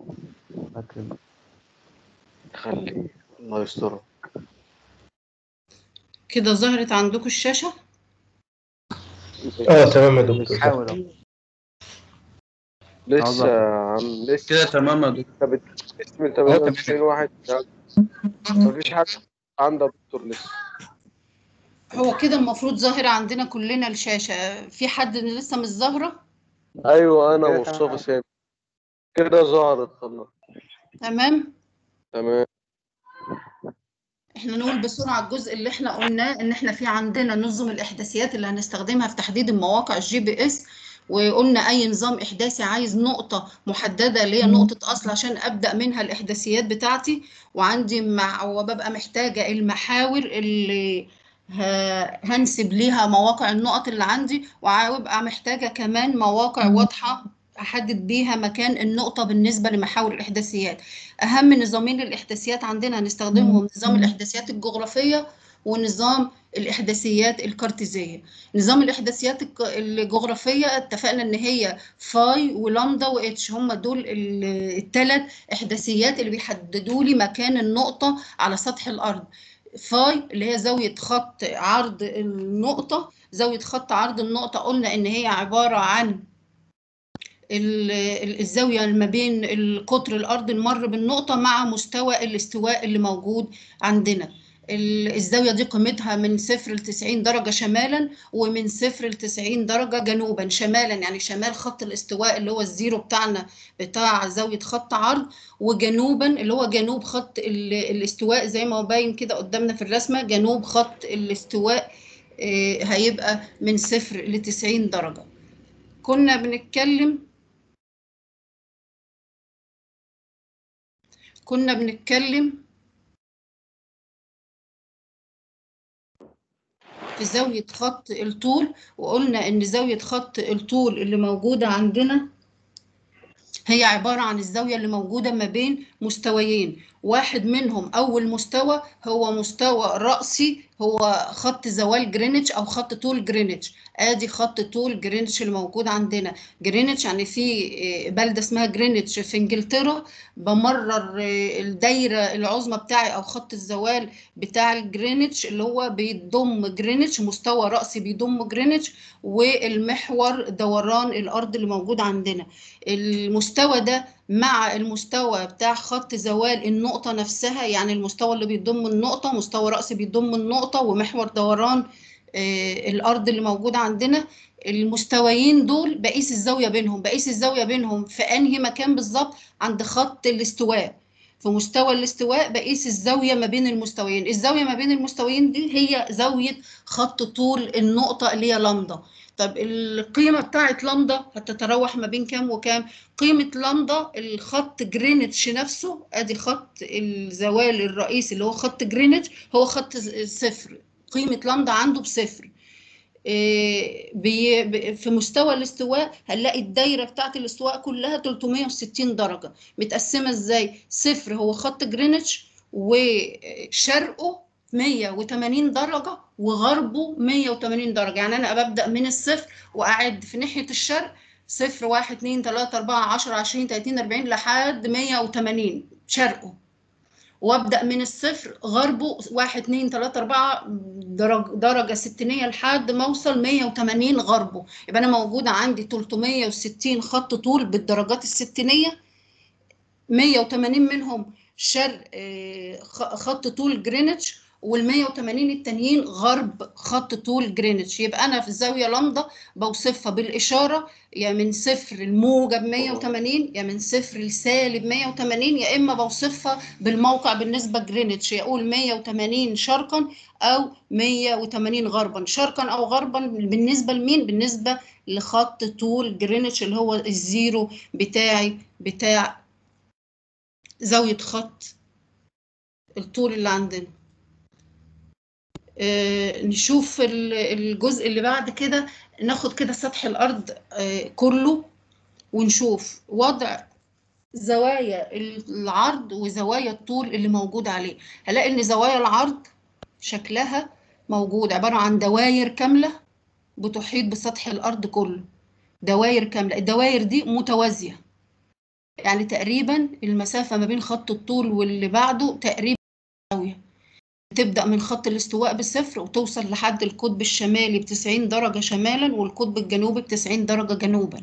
أكرم خلي الله يستر كده ظهرت عندكم الشاشة اه تمام يا دكتور بنحاول أهو. لسه يا عم لسه كده تمام يا دكتور اسم 98 واحد مفيش حد عنده دكتور لسه هو كده المفروض ظاهر عندنا كلنا الشاشة في حد لسه مش ظاهرة ايوه انا كده ومصطفى تمام. سامي كده ظهرت خلاص تمام تمام احنا نقول بسرعة الجزء اللي احنا قلناه ان احنا في عندنا نظم الاحداثيات اللي هنستخدمها في تحديد المواقع الجي بي اس وقلنا اي نظام احداثي عايز نقطة محددة اللي هي نقطة اصل عشان ابدأ منها الاحداثيات بتاعتي وعندي مع وببقى محتاجة المحاور اللي ه- هنسب ليها مواقع النقط اللي عندي وببقى محتاجة كمان مواقع واضحة احدد بيها مكان النقطة بالنسبة لمحاور الاحداثيات اهم نظامين للاحداثيات عندنا هنستخدمهم نظام الاحداثيات الجغرافيه ونظام الاحداثيات الكارتيزيه نظام الاحداثيات الك- الجغرافيه اتفقنا ان هي فاي ولامدا واتش هم دول الثلاث احداثيات اللي بيحددوا لي مكان النقطه على سطح الارض فاي اللي هي زاويه خط عرض النقطه زاويه خط عرض النقطه قلنا ان هي عباره عن ال- ال- الزاوية ما بين القطر الأرض المر بالنقطة مع مستوى الاستواء اللي موجود عندنا ال- الزاوية دي قيمتها من صفر ل 90 درجة شمالا ومن صفر ل 90 درجة جنوبا شمالا يعني شمال خط الاستواء اللي هو الزيرو بتاعنا بتاع زاوية خط عرض وجنوبا اللي هو جنوب خط ال- الاستواء زي ما هو باين كده قدامنا في الرسمة جنوب خط الاستواء آه، هيبقى من صفر ل 90 درجة كنا بنتكلم كنا بنتكلم في زاوية خط الطول وقلنا إن زاوية خط الطول اللي موجودة عندنا هي عبارة عن الزاوية اللي موجودة ما بين مستويين واحد منهم أول مستوى هو مستوى رأسي هو خط زوال جرينتش أو خط طول جرينتش آدي خط طول جرينتش اللي موجود عندنا جرينتش يعني في آه، بلدة اسمها جرينتش في إنجلترا بمرر آه، الدايرة العظمى بتاعي أو خط الزوال بتاع الجرينتش اللي هو بيضم جرينتش مستوى رأسي بيضم جرينتش والمحور دوران الأرض اللي موجود عندنا المستوى ده مع المستوى بتاع خط زوال النقطة نفسها يعني المستوى اللي بيضم النقطة مستوى رأسي بيضم النقطة ومحور دوران آه، الأرض اللي موجودة عندنا المستويين دول بقيس الزاوية بينهم بقيس الزاوية بينهم في أنهي مكان بالظبط عند خط الاستواء في مستوى الاستواء بقيس الزاوية ما بين المستويين الزاوية ما بين المستويين دي هي زاوية خط طول النقطة اللي هي لامدا طب القيمة بتاعت لامدا هتتراوح ما بين كام وكام قيمة لامدا الخط جرينتش نفسه ادي خط الزوال الرئيسي اللي هو خط جرينتش هو خط صفر قيمة لامدا عنده بصفر إيه، بي- ب- في مستوى الاستواء هنلاقي الدايرة بتاعت الاستواء كلها 360 درجة متقسمة ازاي صفر هو خط جرينتش وشرقه 180 درجة وغربه 180 درجة يعني أنا ببدأ من الصفر وأعد في ناحية الشرق صفر واحد اتنين تلاتة أربعة عشرة عشرين تلاتين أربعين لحد 180 شرقه وابدا من الصفر غربه واحد اتنين تلاته اربعه درج درجه ستينيه لحد ما اوصل 180 غربه يبقى انا موجوده عندي 360 خط طول بالدرجات الستينيه 180 منهم شرق آه، خ- خط طول جرينتش وال 180 التانيين غرب خط طول جرينتش يبقى انا في الزاويه لامدا بوصفها بالاشاره يا من صفر الموجب 180 يا من صفر لسالب 180 يا اما بوصفها بالموقع بالنسبه جرينتش يقول 180 شرقا او 180 غربا شرقا او غربا بالنسبه لمين بالنسبه لخط طول جرينتش اللي هو الزيرو بتاعي بتاع زاويه خط الطول اللي عندنا آه، نشوف ال- الجزء اللي بعد كده ناخد كده سطح الأرض آه، كله ونشوف وضع زوايا العرض وزوايا الطول اللي موجود عليه هلاقي ان زوايا العرض شكلها موجود عبارة عن دواير كاملة بتحيط بسطح الأرض كله دواير كاملة الدواير دي متوازية يعني تقريبا المسافة ما بين خط الطول واللي بعده تقريبا زاوية تبدأ من خط الاستواء بصفر وتوصل لحد القطب الشمالي بتسعين درجة شمالا والقطب الجنوبي بتسعين درجة جنوبا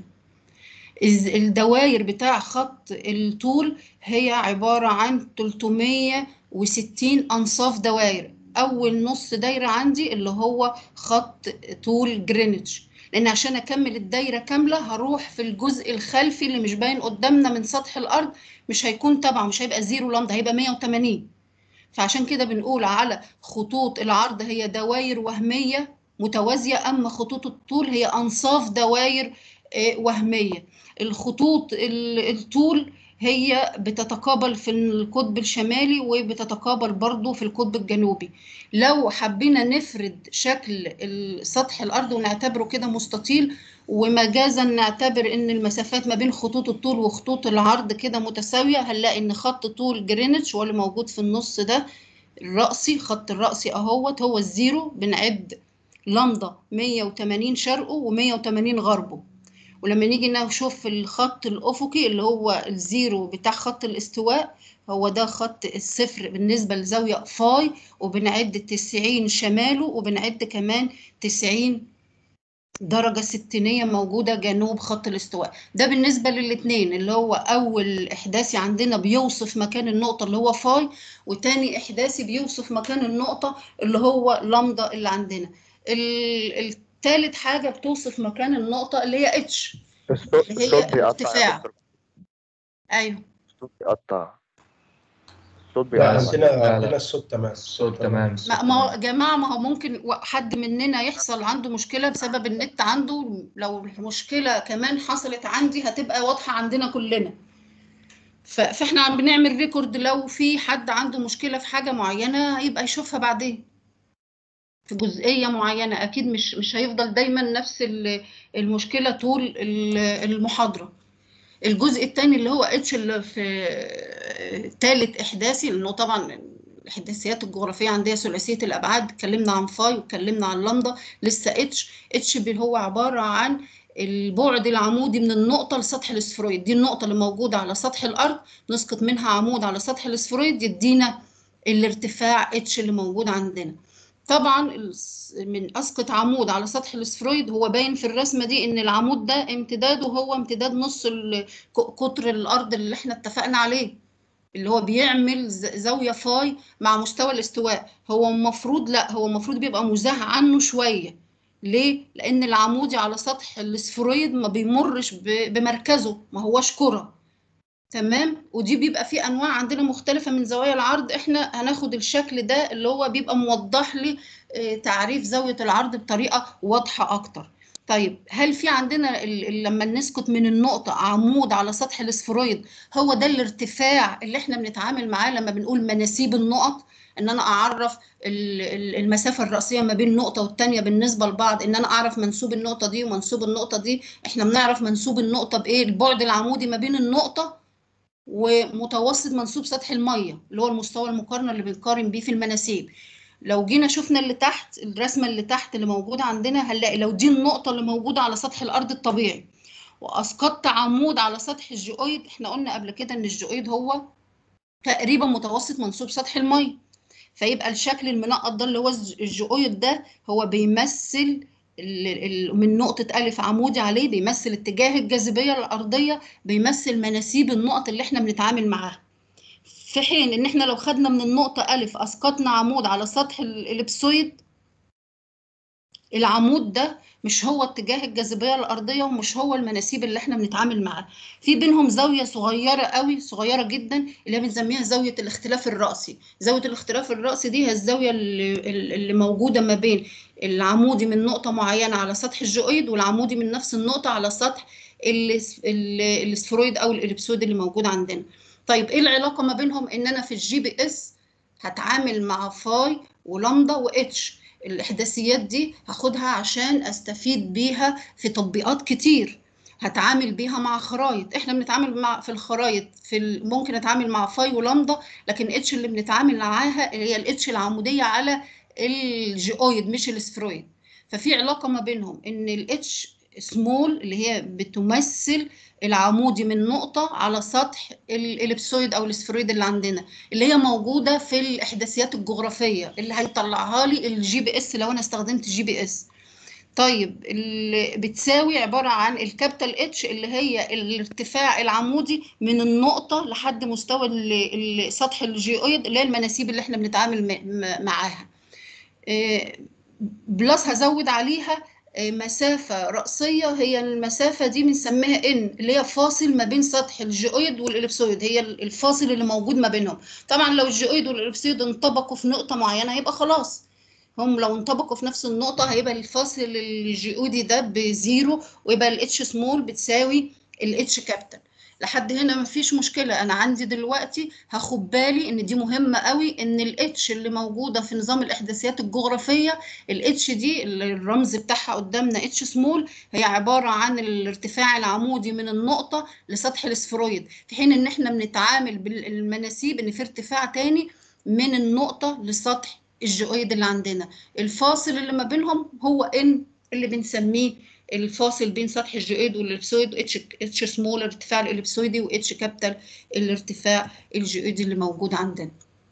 الدوائر بتاع خط الطول هي عبارة عن 360 أنصاف دوائر أول نص دايرة عندي اللي هو خط طول جرينتش لأن عشان أكمل الدايرة كاملة هروح في الجزء الخلفي اللي مش باين قدامنا من سطح الأرض مش هيكون تبعه مش هيبقى زيرو لامدا هيبقى 180 فعشان كده بنقول على خطوط العرض هي دوائر وهمية متوازية أما خطوط الطول هي أنصاف دوائر وهمية الخطوط الطول هي بتتقابل في القطب الشمالي وبتتقابل برضو في القطب الجنوبي لو حبينا نفرد شكل سطح الأرض ونعتبره كده مستطيل ومجازا نعتبر ان المسافات ما بين خطوط الطول وخطوط العرض كده متساوية هنلاقي ان خط طول جرينتش هو اللي موجود في النص ده الرأسي خط الرأسي اهوت هو الزيرو بنعد لمدة 180 شرقه و180 غربه ولما نيجي نشوف الخط الأفقي اللي هو الزيرو بتاع خط الاستواء هو ده خط الصفر بالنسبة لزاوية فاي وبنعد 90 شماله وبنعد كمان 90 درجة ستينية موجودة جنوب خط الاستواء ده بالنسبة للاتنين اللي هو أول إحداثي عندنا بيوصف مكان النقطة اللي هو فاي وتاني إحداثي بيوصف مكان النقطة اللي هو لامدا اللي عندنا التالت حاجة بتوصف مكان النقطة اللي هي اتش الصوت اللي هي الصوت بيقطع يا الارتفاع. دكتور أيوه الصوت بيقطع الصوت لا بيقطع عندنا لا، لا. عندنا الصوت تمام الصوت تمام ما ما هو يا جماعة ما هو ممكن و- حد مننا يحصل عنده مشكلة بسبب النت عنده لو المشكلة كمان حصلت عندي هتبقى واضحة عندنا كلنا ف- فاحنا عم بنعمل ريكورد لو في حد عنده مشكلة في حاجة معينة يبقى يشوفها بعدين في جزئية معينة أكيد مش مش هيفضل دايما نفس ال- المشكلة طول ال- المحاضرة الجزء الثاني اللي هو اتش اللي في ثالث احداثي لانه طبعا الاحداثيات الجغرافيه عندها ثلاثيه الابعاد اتكلمنا عن فاي واتكلمنا عن لامدا لسه اتش اتش بي هو عباره عن البعد العمودي من النقطه لسطح الاسفرويد دي النقطه اللي موجوده على سطح الارض نسقط منها عمود على سطح الاسفرويد يدينا الارتفاع اتش اللي موجود عندنا طبعا الس- من اسقط عمود على سطح الاسفرويد هو باين في الرسمه دي ان العمود ده امتداده هو امتداد نص ال- ك- قطر الارض اللي احنا اتفقنا عليه اللي هو بيعمل ز- زاويه فاي مع مستوى الاستواء هو المفروض لا هو المفروض بيبقى مزاح عنه شويه ليه لان العمودي على سطح الاسفرويد ما بيمرش ب- بمركزه ما هوش كره تمام ودي بيبقى فيه انواع عندنا مختلفه من زوايا العرض احنا هناخد الشكل ده اللي هو بيبقى موضح لي آه، تعريف زاويه العرض بطريقه واضحه اكتر طيب هل في عندنا ال- ال- لما نسقط من النقطه عمود على سطح الاسفرويد هو ده الارتفاع اللي احنا بنتعامل معاه لما بنقول مناسيب النقط ان انا اعرف ال- ال- المسافه الرئيسيه ما بين نقطه والتانيه بالنسبه لبعض ان انا اعرف منسوب النقطه دي ومنسوب النقطه دي احنا بنعرف منسوب النقطه بايه البعد العمودي ما بين النقطه ومتوسط منسوب سطح الميه اللي هو المستوى المقارنه اللي بنقارن بيه في المناسيب لو جينا شفنا اللي تحت الرسمه اللي تحت اللي موجوده عندنا هنلاقي لو دي النقطه اللي موجوده على سطح الارض الطبيعي واسقطت عمود على سطح الجيويد احنا قلنا قبل كده ان الجيويد هو تقريبا متوسط منسوب سطح الميه فيبقى الشكل المنقط ده اللي هو الج- الجيويد ده هو بيمثل ال- ال- من نقطة ألف عمودي عليه بيمثل اتجاه الجاذبية الأرضية بيمثل مناسيب النقط اللي احنا بنتعامل معاها في حين ان احنا لو خدنا من النقطة ألف أسقطنا عمود على سطح ال- الإليبسويد العمود ده مش هو اتجاه الجاذبية الأرضية ومش هو المناسيب اللي احنا بنتعامل معاها في بينهم زاوية صغيرة قوي صغيرة جدا اللي بنسميها زاوية الاختلاف الرأسي زاوية الاختلاف الرأسي دي هي الزاوية اللي, اللي موجودة ما بين العمودي من نقطة معينة على سطح الجيويد والعمودي من نفس النقطة على سطح الاس- ال- الاسفرويد أو الإليبسويد اللي موجود عندنا طيب ايه العلاقة ما بينهم ان انا في الجي بي اس هتعامل مع فاي ولامدا واتش الاحداثيات دي هاخدها عشان استفيد بيها في تطبيقات كتير هتعامل بيها مع خرايط احنا بنتعامل مع في الخرايط في ال... ممكن اتعامل مع فاي ولامدا لكن اتش اللي بنتعامل معاها هي الاتش العموديه على الجيويد مش الاسفرويد ففي علاقه ما بينهم ان الاتش سمول اللي هي بتمثل العمودي من نقطة على سطح الإليبسويد أو السفرويد اللي عندنا اللي هي موجودة في الإحداثيات الجغرافية اللي هيطلعها لي الجي بي إس لو أنا استخدمت جي بي إس طيب اللي بتساوي عبارة عن الكابيتال اتش اللي هي الارتفاع العمودي من النقطة لحد مستوى سطح الجيويد اللي هي المناسيب اللي احنا بنتعامل معاها بلس هزود عليها مسافة رأسية هي المسافة دي بنسميها ان اللي هي فاصل ما بين سطح الجيويد والإليبسويد هي الفاصل اللي موجود ما بينهم طبعا لو الجيويد والإليبسويد انطبقوا في نقطة معينة هيبقى خلاص هم لو انطبقوا في نفس النقطة هيبقى الفاصل الجيودي ده بزيرو ويبقى الاتش سمول بتساوي الاتش كابيتال لحد هنا مفيش مشكلة أنا عندي دلوقتي هاخد بالي إن دي مهمة قوي إن الاتش اللي موجودة في نظام الإحداثيات الجغرافية الاتش دي الرمز بتاعها قدامنا اتش سمول هي عبارة عن الارتفاع العمودي من النقطة لسطح الاسفرويد في حين إن إحنا بنتعامل بالمناسيب إن في ارتفاع تاني من النقطة لسطح الجيويد اللي عندنا الفاصل اللي ما بينهم هو ان اللي بنسميه الفاصل بين سطح الجيويد والاليبسويد اتش اتش سمول الارتفاع الاليبسويدي واتش كابيتال الارتفاع الجيويدي اللي موجود عندنا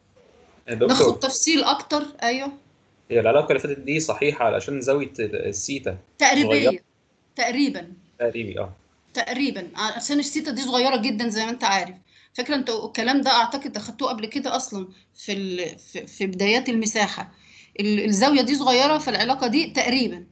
ناخد تفصيل اكتر ايوه هي العلاقه اللي فاتت دي صحيحه علشان زاويه السيتا تقريبا تقريبا تقريبي اه تقريبا عشان السيتا دي صغيره جدا زي ما انت عارف فكرة انتوا الكلام ده اعتقد اخدتوه قبل كده اصلا في ال... في, في بدايات المساحه الزاويه دي صغيره فالعلاقه دي تقريبا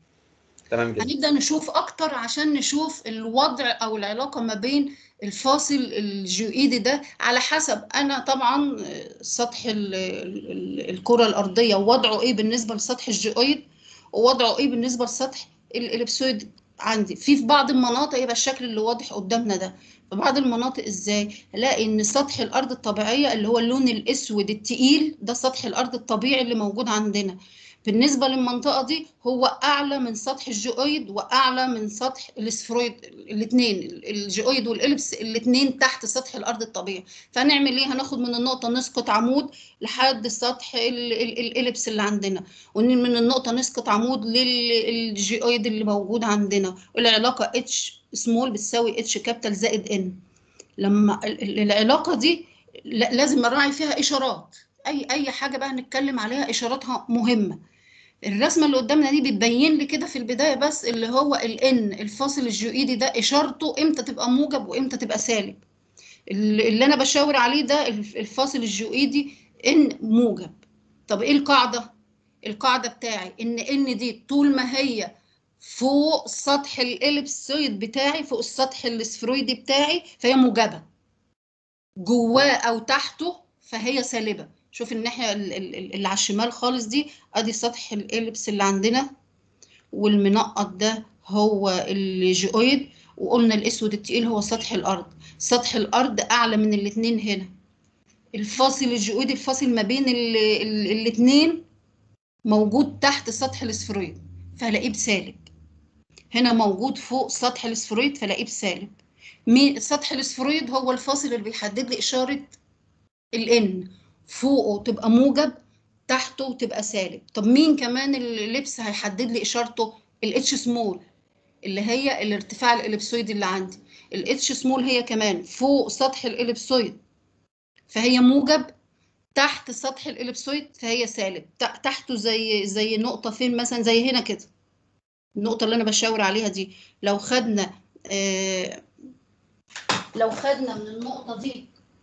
تمام جدا هنبدا نشوف اكتر عشان نشوف الوضع او العلاقه ما بين الفاصل الجيوئيدي ده على حسب انا طبعا سطح ال... ال... الكره الارضيه وضعه ايه بالنسبه لسطح الجيوئيد ووضعه ايه بالنسبه لسطح الاليبسويد عندي في في بعض المناطق يبقى الشكل اللي واضح قدامنا ده في بعض المناطق ازاي الاقي ان سطح الارض الطبيعيه اللي هو اللون الاسود التقيل ده سطح الارض الطبيعي اللي موجود عندنا بالنسبه للمنطقه دي هو اعلى من سطح الجيويد واعلى من سطح الاسفرويد الاثنين الجيويد والاليبس الاثنين تحت سطح الارض الطبيعي فهنعمل ايه هناخد من النقطه نسقط عمود لحد سطح الاليبس اللي عندنا ومن النقطه نسقط عمود للجيويد اللي موجود عندنا العلاقه اتش سمول بتساوي اتش كابيتال زائد ان لما العلاقه دي لازم نراعي فيها اشارات اي اي حاجه بقى هنتكلم عليها اشاراتها مهمه الرسمه اللي قدامنا دي بتبين لي كده في البدايه بس اللي هو الان الفاصل الجيوئيدي ده اشارته امتى تبقى موجب وامتى تبقى سالب اللي انا بشاور عليه ده الفاصل الجيوئيدي ان موجب طب ايه القاعده القاعده بتاعي ان ان دي طول ما هي فوق سطح الاليبسويد بتاعي فوق السطح الاسفرويدي بتاعي فهي موجبه جواه او تحته فهي سالبه شوف الناحيه اللي على الشمال خالص دي ادي سطح الاليبس اللي عندنا والمنقط ده هو الجيويد وقلنا الاسود التقيل هو سطح الارض سطح الارض اعلى من الاثنين هنا الفاصل الجيويدي الفاصل ما بين الاثنين موجود تحت سطح الاسفرويد فهلاقيه بسالب هنا موجود فوق سطح الاسفرويد فلاقيه بسالب مين سطح الاسفرويد هو الفاصل اللي بيحدد لي اشاره الان فوقه تبقى موجب تحته تبقى سالب طب مين كمان اللبس هيحدد لي اشارته الاتش سمول اللي هي الارتفاع الاليبسويد اللي عندي الاتش سمول هي كمان فوق سطح الاليبسويد فهي موجب تحت سطح الاليبسويد فهي سالب تحته زي زي نقطه فين مثلا زي هنا كده النقطه اللي انا بشاور عليها دي لو خدنا آه لو خدنا من النقطه دي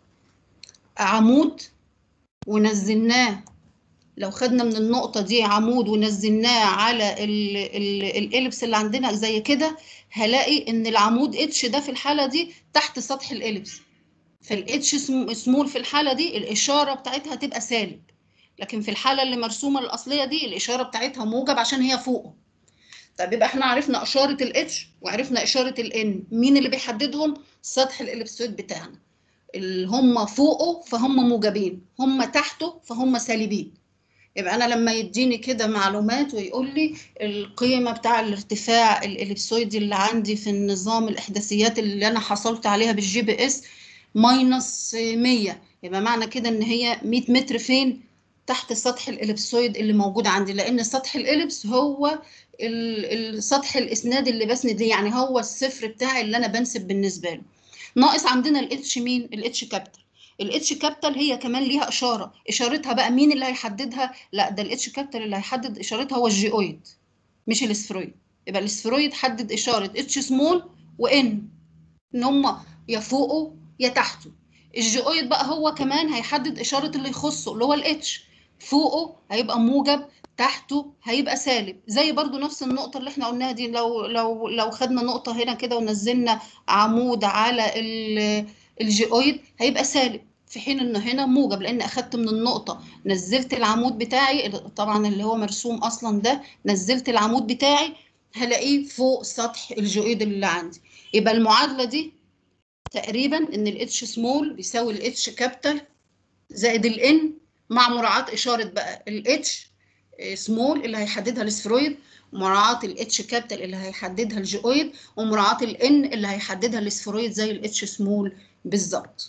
عمود ونزلناه لو خدنا من النقطة دي عمود ونزلناه على الإليبس اللي عندنا زي كده هلاقي إن العمود اتش ده في الحالة دي تحت سطح الإليبس فالاتش سمول في الحالة دي الإشارة بتاعتها تبقى سالب لكن في الحالة اللي مرسومة الأصلية دي الإشارة بتاعتها موجب عشان هي فوقه طب يبقى احنا عرفنا إشارة الاتش وعرفنا إشارة الان مين اللي بيحددهم سطح الإليبسويد بتاعنا اللي هم فوقه فهم موجبين هم تحته فهم سالبين يبقى انا لما يديني كده معلومات ويقول لي القيمه بتاع الارتفاع الاليبسويدي اللي عندي في النظام الاحداثيات اللي انا حصلت عليها بالجي بي اس ماينس 100 يبقى معنى كده ان هي 100 متر فين تحت سطح الاليبسويد اللي موجود عندي لان سطح الاليبس هو ال- السطح الاسناد اللي بسند ليه يعني هو الصفر بتاعي اللي انا بنسب بالنسبه له ناقص عندنا الاتش مين الاتش كابيتال الاتش كابيتال هي كمان ليها اشاره اشارتها بقى مين اللي هيحددها لا ده الاتش كابيتال اللي هيحدد اشارتها هو الجيويد مش الاسفرويد يبقى الاسفرويد حدد اشاره اتش سمول وان ان هم يا فوقه يا تحته الجيويد بقى هو كمان هيحدد اشاره اللي يخصه اللي هو الاتش فوقه هيبقى موجب تحته هيبقى سالب زي برضو نفس النقطة اللي احنا قلناها دي لو لو لو خدنا نقطة هنا كده ونزلنا عمود على ال- الجيويد هيبقى سالب في حين ان هنا موجب لان اخدت من النقطة نزلت العمود بتاعي طبعا اللي هو مرسوم اصلا ده نزلت العمود بتاعي هلاقيه فوق سطح الجيويد اللي عندي يبقى المعادلة دي تقريبا ان الاتش سمول بيساوي الاتش كابيتال زائد الان مع مراعاة اشارة بقى الاتش سمول اللي هيحددها الاسفرويد مراعاة الاتش كابيتال اللي هيحددها الجيويد ومراعاة الان اللي هيحددها الاسفرويد زي الاتش سمول بالظبط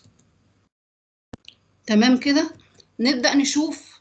تمام كده نبدأ نشوف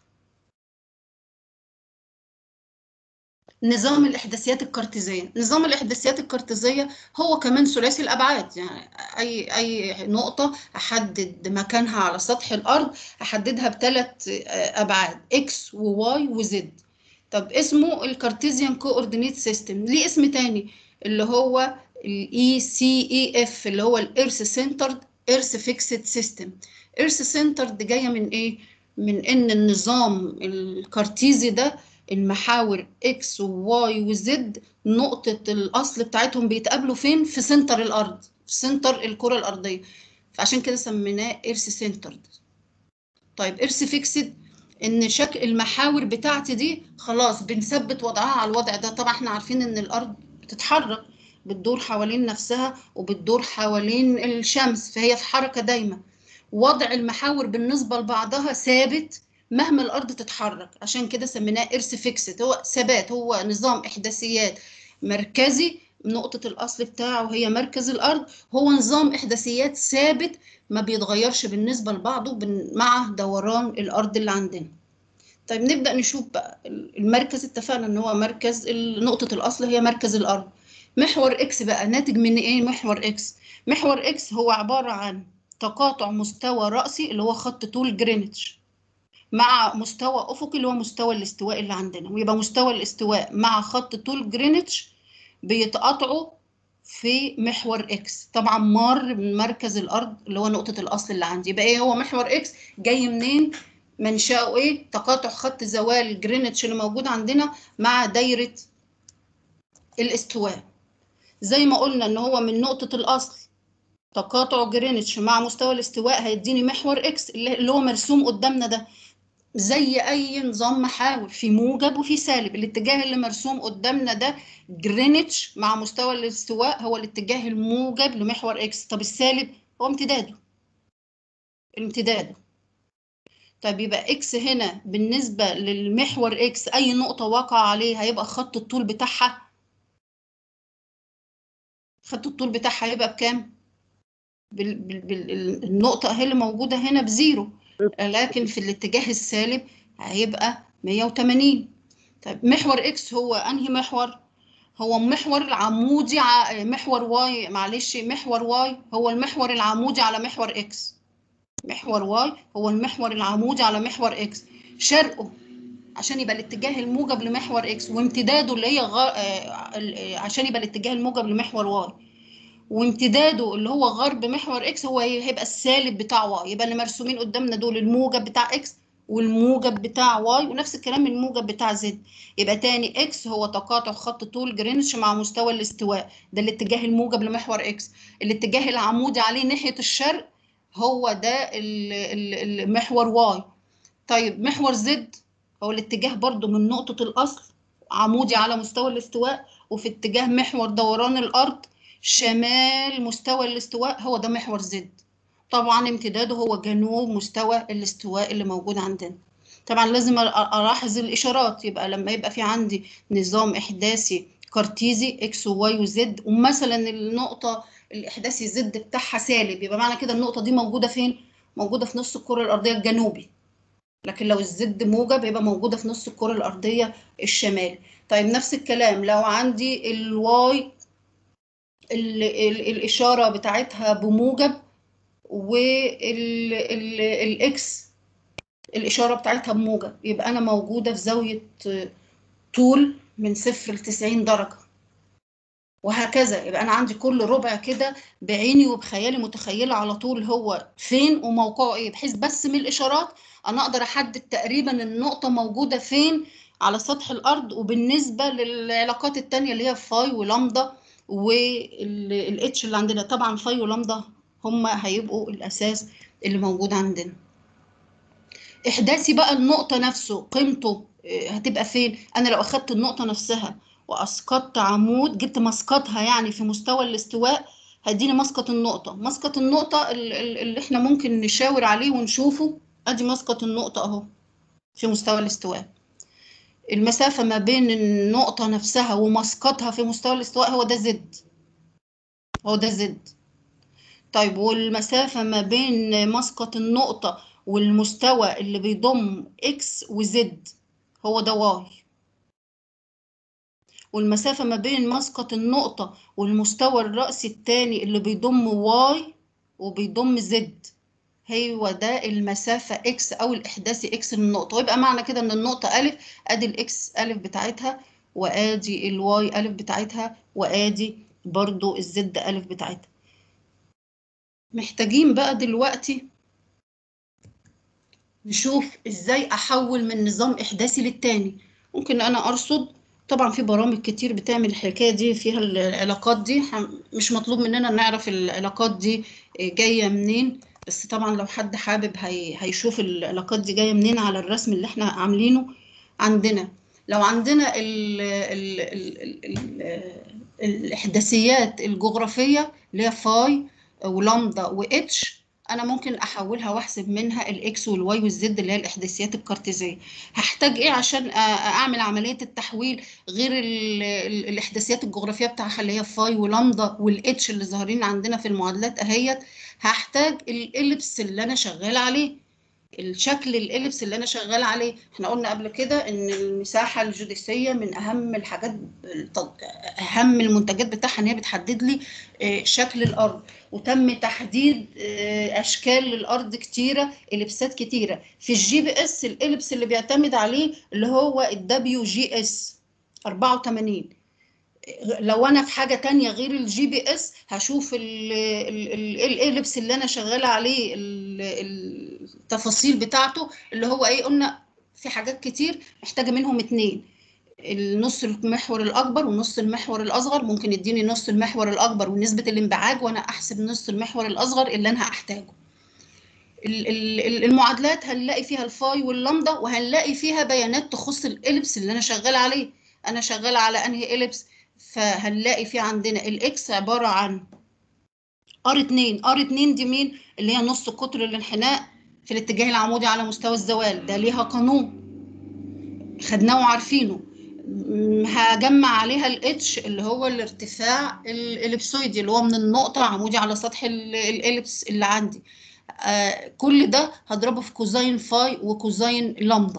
نظام الإحداثيات الكارتيزية نظام الإحداثيات الكارتيزية هو كمان ثلاثي الأبعاد يعني أي أي نقطة أحدد مكانها على سطح الأرض أحددها بثلاث أبعاد إكس وواي وزد طب اسمه الكارتيزيان كوردينيت سيستم ليه اسم تاني اللي هو الاي سي اي اف اللي هو الإيرث سنترد إيرث فيكسد سيستم إيرث سنترد جاية من إيه؟ من إن النظام الكارتيزي ده المحاور اكس وواي وزد نقطة الأصل بتاعتهم بيتقابلوا فين؟ في سنتر الأرض في سنتر الكرة الأرضية فعشان كده سميناه إرث سنترد طيب إرث فيكسد إن شكل المحاور بتاعتي دي خلاص بنثبت وضعها على الوضع ده طبعا احنا عارفين إن الأرض بتتحرك بتدور حوالين نفسها وبتدور حوالين الشمس فهي في حركة دايمة وضع المحاور بالنسبة لبعضها ثابت مهما الارض تتحرك عشان كده سميناه ارث فيكسد هو ثبات هو نظام احداثيات مركزي نقطة الأصل بتاعه هي مركز الأرض هو نظام إحداثيات ثابت ما بيتغيرش بالنسبة لبعضه مع دوران الأرض اللي عندنا طيب نبدأ نشوف بقى المركز اتفقنا إن هو مركز نقطة الأصل هي مركز الأرض محور إكس بقى ناتج من إيه محور إكس محور إكس هو عبارة عن تقاطع مستوى رأسي اللي هو خط طول جرينتش مع مستوى افقي اللي هو مستوى الاستواء اللي عندنا ويبقى مستوى الاستواء مع خط طول جرينتش بيتقاطعوا في محور اكس طبعا مار من مركز الارض اللي هو نقطه الاصل اللي عندي يبقى ايه هو محور اكس جاي منين منشأه ايه تقاطع خط زوال جرينتش اللي موجود عندنا مع دايره الاستواء زي ما قلنا ان هو من نقطه الاصل تقاطع جرينتش مع مستوى الاستواء هيديني محور اكس اللي هو مرسوم قدامنا ده زي اي نظام محاور في موجب وفي سالب الاتجاه اللي مرسوم قدامنا ده جرينتش مع مستوى الاستواء هو الاتجاه الموجب لمحور اكس طب السالب هو امتداده امتداده طيب يبقى اكس هنا بالنسبة للمحور اكس اي نقطة واقع عليه هيبقى خط الطول بتاعها خط الطول بتاعها هيبقى بكام؟ بال... بال... بال... النقطة اهي اللي موجودة هنا بزيرو لكن في الاتجاه السالب هيبقى 180 طيب محور اكس هو انهي محور هو محور العمودي ع... محور واي معلش محور واي هو المحور العمودي على محور اكس محور واي هو المحور العمودي على محور اكس شرقه عشان يبقى الاتجاه الموجب لمحور اكس وامتداده اللي هي غ... عشان يبقى الاتجاه الموجب لمحور واي وامتداده اللي هو غرب محور اكس هو هيبقى السالب بتاع واي يبقى اللي مرسومين قدامنا دول الموجب بتاع اكس والموجب بتاع واي ونفس الكلام الموجب بتاع زد يبقى تاني اكس هو تقاطع خط طول جرينتش مع مستوى الاستواء ده الاتجاه الموجب لمحور اكس الاتجاه العمودي عليه ناحية الشرق هو ده المحور واي طيب محور زد هو الاتجاه برضو من نقطة الأصل عمودي على مستوى الاستواء وفي اتجاه محور دوران الأرض شمال مستوى الاستواء هو ده محور زد طبعا امتداده هو جنوب مستوى الاستواء اللي موجود عندنا طبعا لازم الاحظ الاشارات يبقى لما يبقى في عندي نظام احداثي كارتيزي اكس وواي وزد ومثلا النقطه الاحداثي زد بتاعها سالب يبقى معنى كده النقطه دي موجوده فين موجوده في نص الكره الارضيه الجنوبي لكن لو الزد موجب يبقى موجوده في نص الكره الارضيه الشمالي طيب نفس الكلام لو عندي الواي ال ال الاشاره بتاعتها بموجب والاكس الاشاره بتاعتها بموجب يبقى انا موجوده في زاويه طول من صفر ل 90 درجه وهكذا يبقى انا عندي كل ربع كده بعيني وبخيالي متخيله على طول هو فين وموقعه ايه بحيث بس من الاشارات انا اقدر احدد تقريبا النقطه موجوده فين على سطح الارض وبالنسبه للعلاقات التانية اللي هي فاي ولامدا والاتش اللي عندنا طبعا فاي ولامدا هم هيبقوا الاساس اللي موجود عندنا احداثي بقى النقطه نفسه قيمته هتبقى فين انا لو اخدت النقطه نفسها واسقطت عمود جبت مسقطها يعني في مستوى الاستواء هديني مسقط النقطه مسقط النقطه اللي احنا ممكن نشاور عليه ونشوفه ادي مسقط النقطه اهو في مستوى الاستواء المسافه ما بين النقطه نفسها ومسقطها في مستوى الاستواء هو ده زد هو ده زد طيب والمسافه ما بين مسقط النقطه والمستوى اللي بيضم اكس وزد هو ده واي والمسافة ما بين مسقط النقطة والمستوى الرأسي الثاني اللي بيضم واي وبيضم زد هو ده المسافة اكس أو الإحداثي اكس للنقطة ويبقى معنى كده إن النقطة ألف أدي الإكس ألف بتاعتها وآدي الواي ألف بتاعتها وآدي برضو الزد ألف بتاعتها محتاجين بقى دلوقتي نشوف إزاي أحول من نظام إحداثي للتاني ممكن أنا أرصد طبعا في برامج كتير بتعمل الحكايه دي فيها العلاقات دي مش مطلوب مننا نعرف العلاقات دي جايه منين بس طبعا لو حد حابب هي هيشوف العلاقات دي جايه منين على الرسم اللي احنا عاملينه عندنا لو عندنا ال ال ال ال الاحداثيات الجغرافيه اللي هي فاي ولامدا واتش انا ممكن احولها واحسب منها الاكس والواي والزد اللي هي الاحداثيات الكارتيزيه هحتاج ايه عشان اعمل عمليه التحويل غير الاحداثيات الجغرافيه بتاعها اللي هي فاي ولامدا والاتش اللي ظاهرين عندنا في المعادلات اهيت هحتاج الاليبس اللي انا شغال عليه الشكل الاليبس اللي انا شغال عليه احنا قلنا قبل كده ان المساحه الجوديسيه من اهم الحاجات اهم المنتجات بتاعها ان هي بتحدد لي شكل الارض وتم تحديد اشكال للارض كتيره اليبسات كتيره في الجي بي اس الاليبس اللي بيعتمد عليه اللي هو الدبليو جي اس 84 لو انا في حاجه تانية غير الجي بي اس هشوف الاليبس اللي انا شغاله عليه التفاصيل بتاعته اللي هو ايه قلنا في حاجات كتير محتاجه منهم اتنين النص المحور الاكبر ونص المحور الاصغر ممكن يديني نص المحور الاكبر ونسبه الانبعاج وانا احسب نص المحور الاصغر اللي انا هحتاجه المعادلات هنلاقي فيها الفاي واللامدا وهنلاقي فيها بيانات تخص الاليبس اللي انا شغاله عليه انا شغاله على انهي اليبس فهنلاقي في عندنا الاكس عباره عن ار 2 ار 2 دي مين اللي هي نص قطر الانحناء في الاتجاه العمودي على مستوى الزوال ده ليها قانون خدناه وعارفينه هجمع عليها الاتش اللي هو الارتفاع الاليبسويدي اللي هو من النقطه عمودي على سطح الاليبس اللي عندي آه كل ده هضربه في كوزين فاي وكوزين لامدا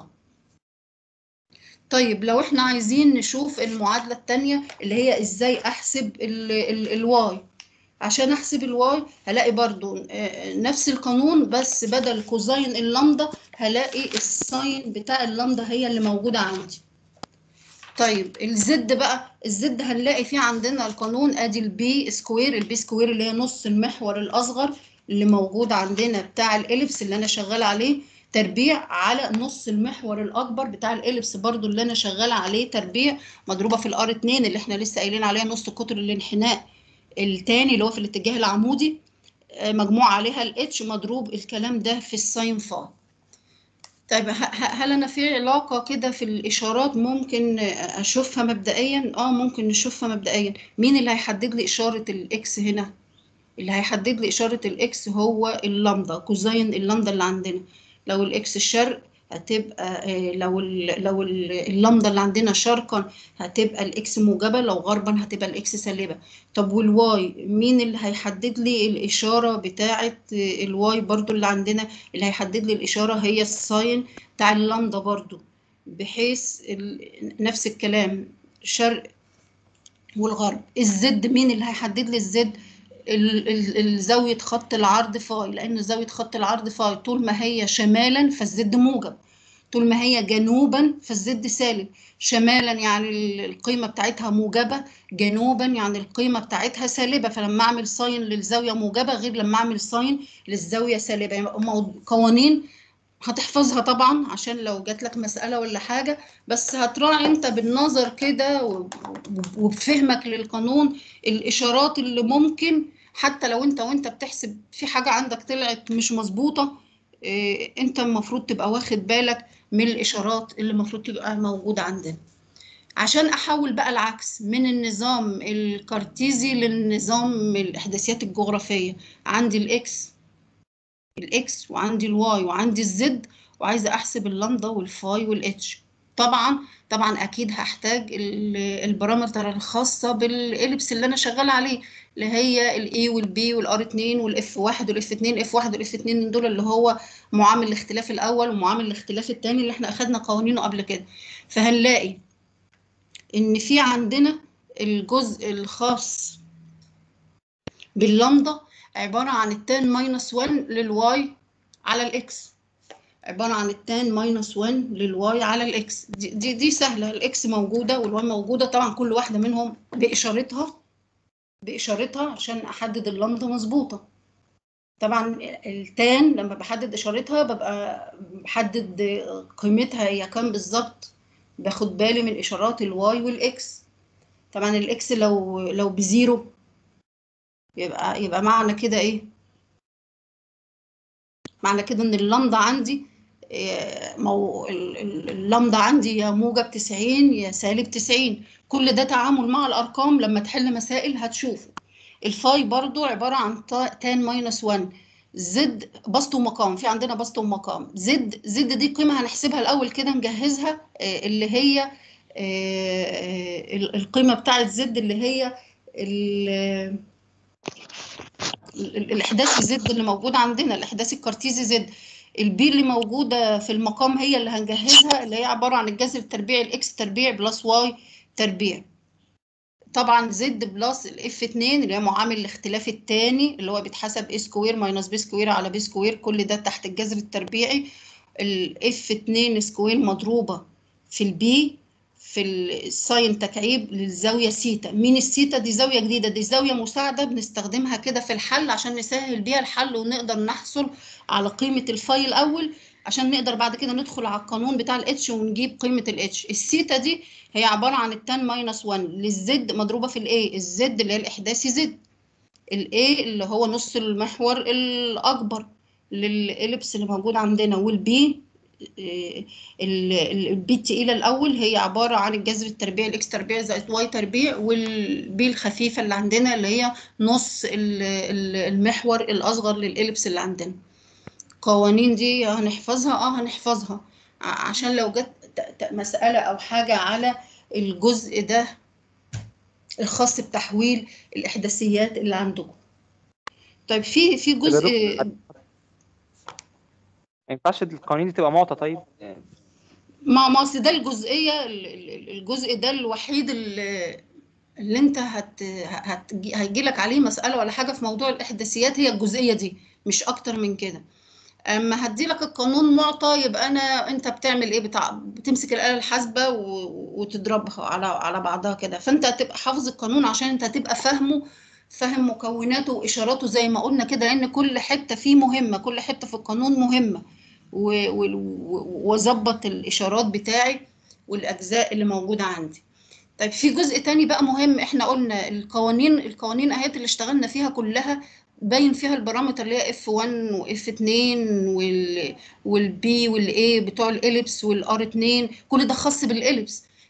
طيب لو احنا عايزين نشوف المعادلة التانية اللي هي ازاي احسب الواي عشان احسب الواي هلاقي برضو نفس القانون بس بدل كوزين اللامدا هلاقي الساين بتاع اللامدا هي اللي موجودة عندي طيب الزد بقى الزد هنلاقي فيه عندنا القانون ادي البي سكوير البي سكوير اللي هي نص المحور الاصغر اللي موجود عندنا بتاع الاليبس اللي انا شغاله عليه تربيع على نص المحور الاكبر بتاع الاليبس برضو اللي انا شغاله عليه تربيع مضروبه في الار 2 اللي احنا لسه قايلين عليها نص قطر الانحناء الثاني اللي هو في الاتجاه العمودي مجموع عليها الاتش مضروب الكلام ده في الساين فا طيب هل انا في علاقه كده في الاشارات ممكن اشوفها مبدئيا اه ممكن نشوفها مبدئيا مين اللي هيحدد لي اشاره الاكس هنا اللي هيحدد لي اشاره الاكس هو اللامدا كوزين اللامدا اللي عندنا لو الاكس الشرق هتبقى آه، لو ال لو ال- اللمضه اللي عندنا شرقا هتبقى الاكس موجبه لو غربا هتبقى الاكس سالبه طب والواي مين اللي هيحدد لي الاشاره بتاعه آه، الواي برضو اللي عندنا اللي هيحدد لي الاشاره هي الساين بتاع اللمضه برضو بحيث ال- نفس الكلام شرق والغرب الزد مين اللي هيحدد لي الزد ال- ال- ال- زاوية خط العرض فاي لأن زاوية خط العرض فاي طول ما هي شمالا فالزد موجب طول ما هي جنوبا فالزد سالب شمالا يعني ال- القيمة بتاعتها موجبة جنوبا يعني القيمة بتاعتها سالبة فلما أعمل ساين للزاوية موجبة غير لما أعمل ساين للزاوية سالبة يعني مو- قوانين هتحفظها طبعا عشان لو جات لك مسألة ولا حاجة بس هتراعي انت بالنظر كده و- وبفهمك للقانون الإشارات اللي ممكن حتى لو انت وانت بتحسب في حاجة عندك طلعت مش مظبوطة اه انت المفروض تبقى واخد بالك من الإشارات اللي المفروض تبقى موجودة عندنا عشان أحول بقى العكس من النظام الكارتيزي للنظام الإحداثيات الجغرافية عندي الإكس الاكس وعندي الواي وعندي الزد وعايزه احسب اللامدا والفاي والاتش طبعا طبعا اكيد هحتاج ال- البارامتر الخاصه بالاليبس اللي انا شغاله عليه اللي هي الاي والبي والار 2 والاف 1 والاف 2 اف 1 والاف 2 دول اللي هو معامل الاختلاف الاول ومعامل الاختلاف الثاني اللي احنا اخدنا قوانينه قبل كده فهنلاقي ان في عندنا الجزء الخاص باللامدا عبارة عن التان ماينس 1 للواي على الاكس عبارة عن التان ماينس 1 للواي على الاكس دي, دي, دي سهلة الاكس موجودة والواي موجودة طبعا كل واحدة منهم بإشارتها بإشارتها عشان أحدد اللمضة مظبوطة طبعا التان لما بحدد إشارتها ببقى بحدد قيمتها هي كام بالظبط باخد بالي من إشارات الواي والإكس طبعا الإكس لو لو بزيرو يبقى يبقى معنى كده ايه معنى كده ان اللمضة عندي إيه، مو ال- ال- اللمضة عندي يا موجب 90 يا سالب 90 كل ده تعامل مع الارقام لما تحل مسائل هتشوفه الفاي برضو عبارة عن تا- تان ماينس 1 زد بسط ومقام في عندنا بسط ومقام زد زد دي قيمة هنحسبها الأول كده نجهزها آه، اللي هي آه، آه، ال- القيمة بتاعت زد اللي هي ال- ال- الاحداث الزد اللي موجود عندنا الاحداث الكارتيزي زد البي اللي موجوده في المقام هي اللي هنجهزها اللي هي عباره عن الجذر التربيعي الاكس تربيع بلس واي تربيع طبعا زد بلس الاف 2 اللي هي معامل الاختلاف الثاني اللي هو بيتحسب اي سكوير ماينس بي سكوير على بي سكوير كل ده تحت الجذر التربيعي الاف 2 سكوير مضروبه في البي في الساين تكعيب للزاويه سيتا مين السيتا دي زاويه جديده دي زاويه مساعده بنستخدمها كده في الحل عشان نسهل بيها الحل ونقدر نحصل على قيمه الفاي الاول عشان نقدر بعد كده ندخل على القانون بتاع الاتش ونجيب قيمه الاتش السيتا دي هي عباره عن التان ماينس 1 للزد مضروبه في الاي الزد اللي هي الاحداثي زد الاي اللي هو نص المحور الاكبر للإليبس اللي موجود عندنا والبي البي التقيله الاول هي عباره عن الجذر التربيعي الاكس تربيع زائد واي تربيع والبي الخفيفه اللي عندنا اللي هي نص ال- ال- المحور الاصغر للإليبس اللي عندنا القوانين دي هنحفظها اه هنحفظها ع- عشان لو جت ت- ت- مسألة أو حاجة على الجزء ده الخاص بتحويل الإحداثيات اللي عندكم طيب في في جزء ما ينفعش القوانين دي تبقى معطى طيب ما ما أصل ده الجزئية ال- ال- الجزء ده الوحيد اللي, اللي انت هت هتجي هيجي لك عليه مسألة ولا حاجة في موضوع الإحداثيات هي الجزئية دي مش أكتر من كده اما هدي لك القانون معطى يبقى انا انت بتعمل ايه بتاع بتمسك الاله الحاسبه و- وتضربها على على بعضها كده فانت هتبقى حافظ القانون عشان انت هتبقى فاهمه فاهم مكوناته واشاراته زي ما قلنا كده لان كل حته فيه مهمه كل حته في القانون مهمه و- و- و- واظبط الاشارات بتاعي والاجزاء اللي موجوده عندي طيب في جزء تاني بقى مهم احنا قلنا القوانين القوانين اهيت اللي اشتغلنا فيها كلها باين فيها البارامتر اللي هي اف 1 واف 2 وال والبي والاي بتوع الاليبس والار 2 كل ده خاص بالاليبس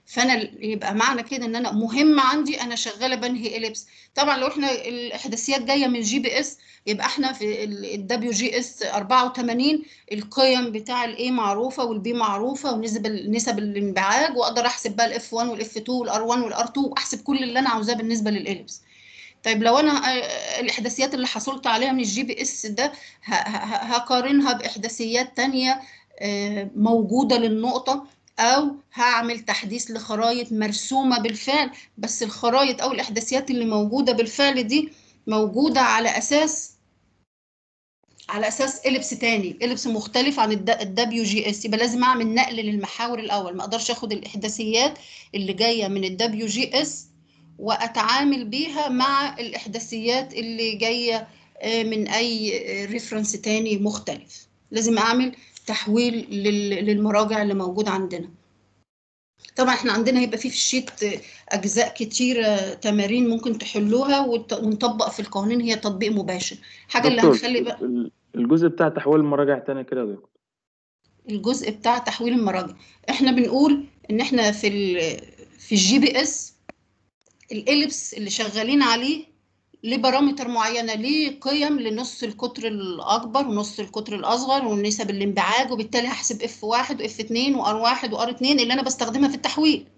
فانا ال- يبقى معنى كده ان انا مهم عندي انا شغاله بنهي اليبس طبعا لو احنا الاحداثيات جايه من جي بي اس يبقى احنا في الدبليو جي اس 84 القيم بتاع الاي معروفه والبي معروفه ونسب نسب الانبعاج واقدر احسب بقى الاف 1 والاف 2 والار 1 والار 2 واحسب كل اللي انا عاوزاه بالنسبه للاليبس طيب لو انا آه، الاحداثيات اللي حصلت عليها من الجي بي اس ده ه- ه- هقارنها باحداثيات تانية آه، موجوده للنقطه او هعمل تحديث لخرائط مرسومه بالفعل بس الخرائط او الاحداثيات اللي موجوده بالفعل دي موجوده على اساس على اساس اليبس تاني اليبس مختلف عن الدبليو جي اس يبقى لازم اعمل نقل للمحاور الاول ما اقدرش اخد الاحداثيات اللي جايه من الدبليو جي اس واتعامل بيها مع الاحداثيات اللي جايه آه، من اي ريفرنس تاني مختلف لازم اعمل تحويل لل- للمراجع اللي موجوده عندنا طبعا احنا عندنا هيبقى فيه في الشيت آه، اجزاء كتيره تمارين ممكن تحلوها وت- ونطبق في القوانين هي تطبيق مباشر حاجه اللي دكتور هنخلي بقى ال- الجزء بتاع تحويل المراجع تاني كده يا دكتور الجزء بتاع تحويل المراجع احنا بنقول ان احنا في ال في الجي بي اس الاليبس اللي شغالين عليه ليه بارامتر معينه ليه قيم لنص القطر الاكبر ونص القطر الاصغر ونسب الانبعاج وبالتالي هحسب اف 1 واف 2 وار 1 وار 2 اللي انا بستخدمها في التحويل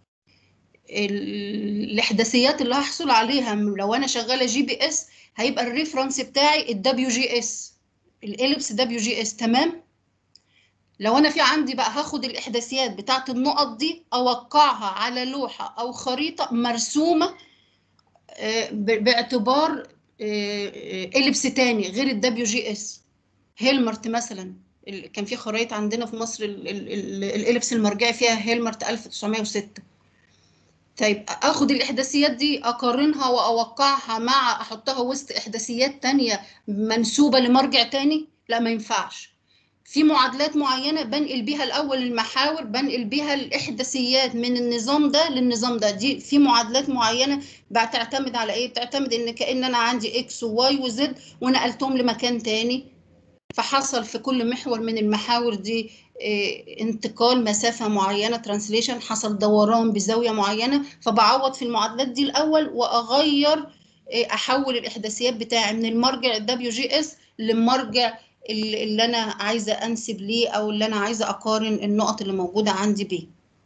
ال- الاحداثيات اللي هحصل عليها م- لو انا شغاله جي بي اس هيبقى الريفرنس بتاعي الدبليو جي اس الاليبس دبليو جي اس تمام لو انا في عندي بقى هاخد الاحداثيات بتاعت النقط دي اوقعها على لوحه او خريطه مرسومه آه، ب- باعتبار اليبس تاني غير الدبليو جي اس هيلمرت مثلا ال- كان في خرائط عندنا في مصر ال- ال- ال- الاليبس المرجعي فيها هيلمرت 1906 طيب اخد الاحداثيات دي اقارنها واوقعها مع احطها وسط احداثيات تانية منسوبة لمرجع تاني لا ما ينفعش في معادلات معينة بنقل بيها الأول المحاور بنقل بيها الإحداثيات من النظام ده للنظام ده دي في معادلات معينة بتعتمد على إيه؟ بتعتمد إن كأن أنا عندي إكس وواي وزد ونقلتهم لمكان تاني فحصل في كل محور من المحاور دي إيه، انتقال مسافة معينة ترانسليشن حصل دوران بزاوية معينة فبعوض في المعادلات دي الأول وأغير إيه، أحول الإحداثيات بتاعي من المرجع الدبليو جي اس للمرجع اللي اللي انا عايزه انسب ليه او اللي انا عايزه اقارن النقط اللي موجوده عندي بيه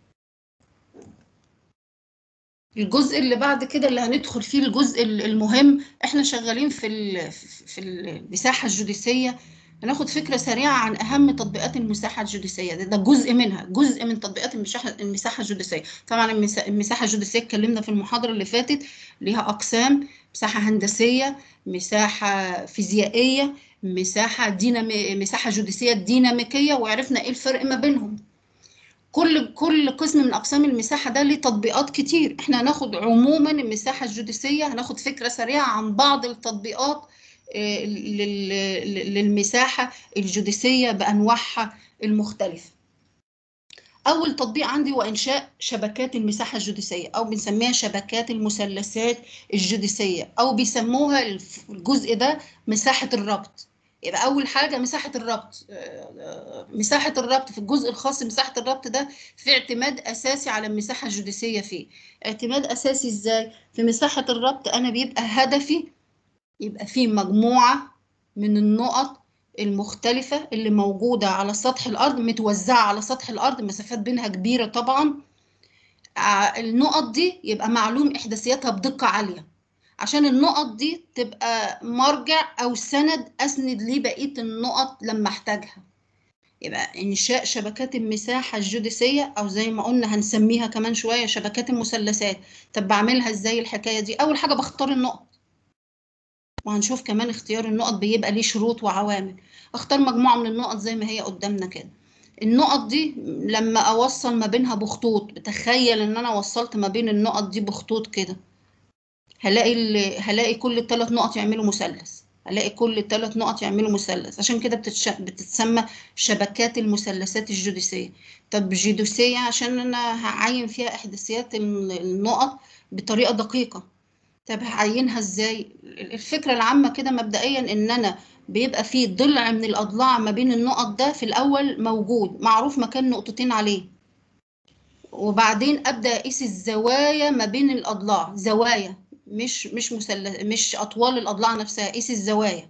الجزء اللي بعد كده اللي هندخل فيه الجزء ال- المهم احنا شغالين في ال- في المساحه الجوديسيه هناخد فكره سريعه عن اهم تطبيقات المساحه الجوديسيه ده, ده جزء منها جزء من تطبيقات المساحه المساحه الجوديسيه طبعا المسا- المساحه الجوديسيه اتكلمنا في المحاضره اللي فاتت ليها اقسام مساحه هندسيه مساحه فيزيائيه مساحة دينامي مساحة جوديسية ديناميكية وعرفنا ايه الفرق ما بينهم كل كل قسم من اقسام المساحة ده ليه تطبيقات كتير احنا هناخد عموما المساحة الجوديسية هناخد فكرة سريعة عن بعض التطبيقات آه، لل- للمساحة الجوديسية بأنواعها المختلفة أول تطبيق عندي هو إنشاء شبكات المساحة الجوديسية أو بنسميها شبكات المثلثات الجوديسية أو بيسموها الف- الجزء ده مساحة الربط يبقى أول حاجة مساحة الربط آه، آه، مساحة الربط في الجزء الخاص بمساحة الربط ده في اعتماد أساسي على المساحة الجوديسية فيه اعتماد أساسي إزاي؟ في مساحة الربط أنا بيبقى هدفي يبقى فيه مجموعة من النقط المختلفة اللي موجودة على سطح الأرض متوزعة على سطح الأرض مسافات بينها كبيرة طبعا ع- النقط دي يبقى معلوم إحداثياتها بدقة عالية عشان النقط دي تبقى مرجع أو سند أسند ليه بقية النقط لما أحتاجها يبقى إنشاء شبكات المساحة الجوديسية أو زي ما قلنا هنسميها كمان شوية شبكات المثلثات طب بعملها إزاي الحكاية دي أول حاجة بختار النقط وهنشوف كمان اختيار النقط بيبقى ليه شروط وعوامل اختار مجموعة من النقط زي ما هي قدامنا كده النقط دي لما اوصل ما بينها بخطوط بتخيل ان انا وصلت ما بين النقط دي بخطوط كده هلاقي ال- هلاقي كل الثلاث نقط يعملوا مثلث هلاقي كل الثلاث نقط يعملوا مثلث عشان كده بتتش... بتتسمى شبكات المثلثات الجوديسية طب جوديسية عشان انا هعين فيها احداثيات ال- النقط بطريقة دقيقة طب هعينها ازاي الفكرة العامة كده مبدئيا ان انا بيبقى فيه ضلع من الاضلاع ما بين النقط ده في الاول موجود معروف مكان نقطتين عليه وبعدين ابدا اقيس الزوايا ما بين الاضلاع زوايا مش مش مثلث مش اطوال الاضلاع نفسها قيس الزوايا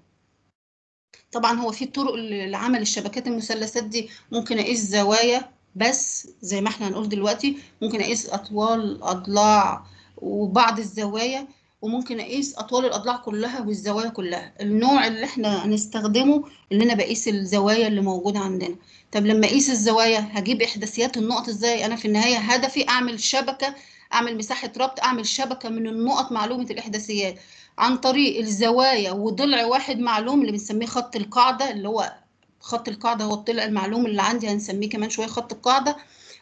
طبعا هو في طرق لعمل الشبكات المثلثات دي ممكن اقيس زوايا بس زي ما احنا هنقول دلوقتي ممكن اقيس اطوال اضلاع وبعض الزوايا وممكن اقيس اطوال الاضلاع كلها والزوايا كلها النوع اللي احنا هنستخدمه اللي انا بقيس الزوايا اللي موجوده عندنا طب لما اقيس الزوايا هجيب احداثيات النقط ازاي انا في النهايه هدفي اعمل شبكه اعمل مساحه ربط اعمل شبكه من النقط معلومه الاحداثيات عن طريق الزوايا وضلع واحد معلوم اللي بنسميه خط القاعده اللي هو خط القاعده هو الضلع المعلوم اللي عندي هنسميه كمان شويه خط القاعده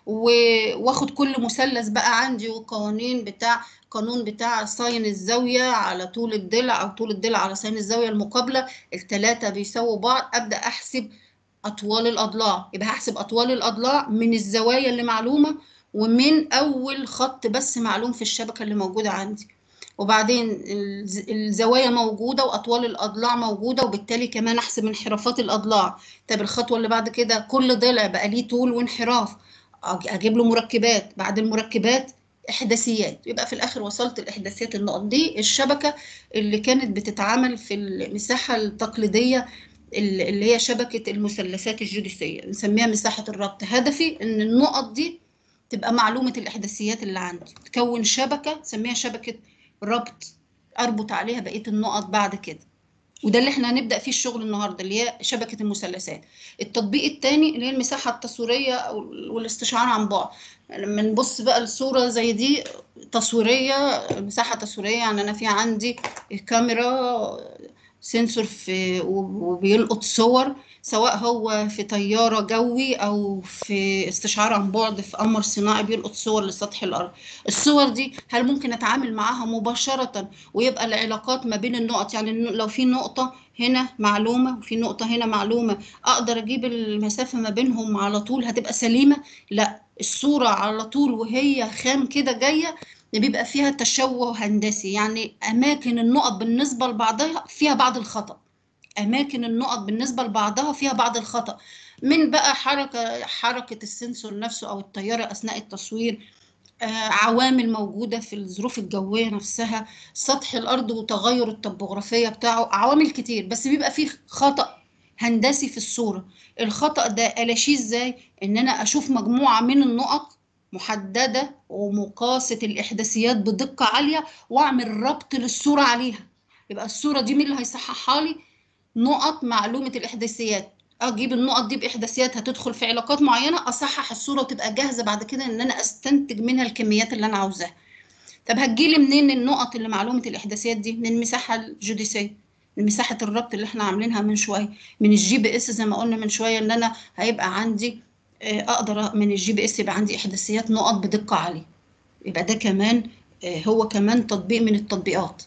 و- واخد كل مثلث بقى عندي وقوانين بتاع قانون بتاع ساين الزاويه على طول الضلع او طول الضلع على ساين الزاويه المقابله الثلاثه بيساووا بعض ابدا احسب اطوال الاضلاع يبقى هحسب اطوال الاضلاع من الزوايا اللي معلومه ومن اول خط بس معلوم في الشبكه اللي موجوده عندي وبعدين الز- الزوايا موجوده واطوال الاضلاع موجوده وبالتالي كمان احسب انحرافات الاضلاع طب الخطوه اللي بعد كده كل ضلع بقى ليه طول وانحراف أج- اجيب له مركبات بعد المركبات احداثيات يبقى في الاخر وصلت الاحداثيات النقط دي الشبكه اللي كانت بتتعمل في المساحه التقليديه ال- اللي هي شبكه المثلثات الجوديسيه نسميها مساحه الربط هدفي ان النقط دي تبقى معلومه الاحداثيات اللي عندي تكون شبكه نسميها شبكه ربط اربط عليها بقيه النقط بعد كده وده اللي احنا هنبدا فيه الشغل النهارده اللي هي شبكه المثلثات التطبيق الثاني اللي هي المساحه التصويريه أو- والاستشعار عن بعد لما نبص بقى الصوره زي دي تصويريه مساحه تصويريه يعني انا في عندي كاميرا سنسور في وبيلقط صور سواء هو في طياره جوي او في استشعار عن بعد في قمر صناعي بيلقط صور لسطح الارض الصور دي هل ممكن اتعامل معاها مباشره ويبقى العلاقات ما بين النقط يعني الن- لو في نقطه هنا معلومه وفي نقطه هنا معلومه اقدر اجيب المسافه ما بينهم على طول هتبقى سليمه لا الصوره على طول وهي خام كده جايه بيبقى فيها تشوه هندسي يعني اماكن النقط بالنسبه لبعضها فيها بعض الخطأ اماكن النقط بالنسبه لبعضها فيها بعض الخطأ من بقى حركه حركه السنسور نفسه او الطياره اثناء التصوير آه، عوامل موجوده في الظروف الجويه نفسها سطح الارض وتغير الطبوغرافيه بتاعه عوامل كتير بس بيبقى فيه خطأ هندسي في الصوره الخطأ ده الاشيه ازاي ان انا اشوف مجموعه من النقط محدده ومقاسه الاحداثيات بدقه عاليه واعمل ربط للصوره عليها يبقى الصوره دي مين اللي هيصححها لي نقط معلومه الاحداثيات اجيب النقط دي باحداثيات هتدخل في علاقات معينه اصحح الصوره وتبقى جاهزه بعد كده ان انا استنتج منها الكميات اللي انا عاوزاها طب هتجيلي منين النقط اللي معلومه الاحداثيات دي من المساحه الجوديسيه من مساحه الربط اللي احنا عاملينها من شويه من الجي بي اس زي ما قلنا من شويه ان انا هيبقى عندي آه، اقدر من الجي بي اس يبقى عندي احداثيات نقط بدقه عاليه يبقى ده كمان آه، هو كمان تطبيق من التطبيقات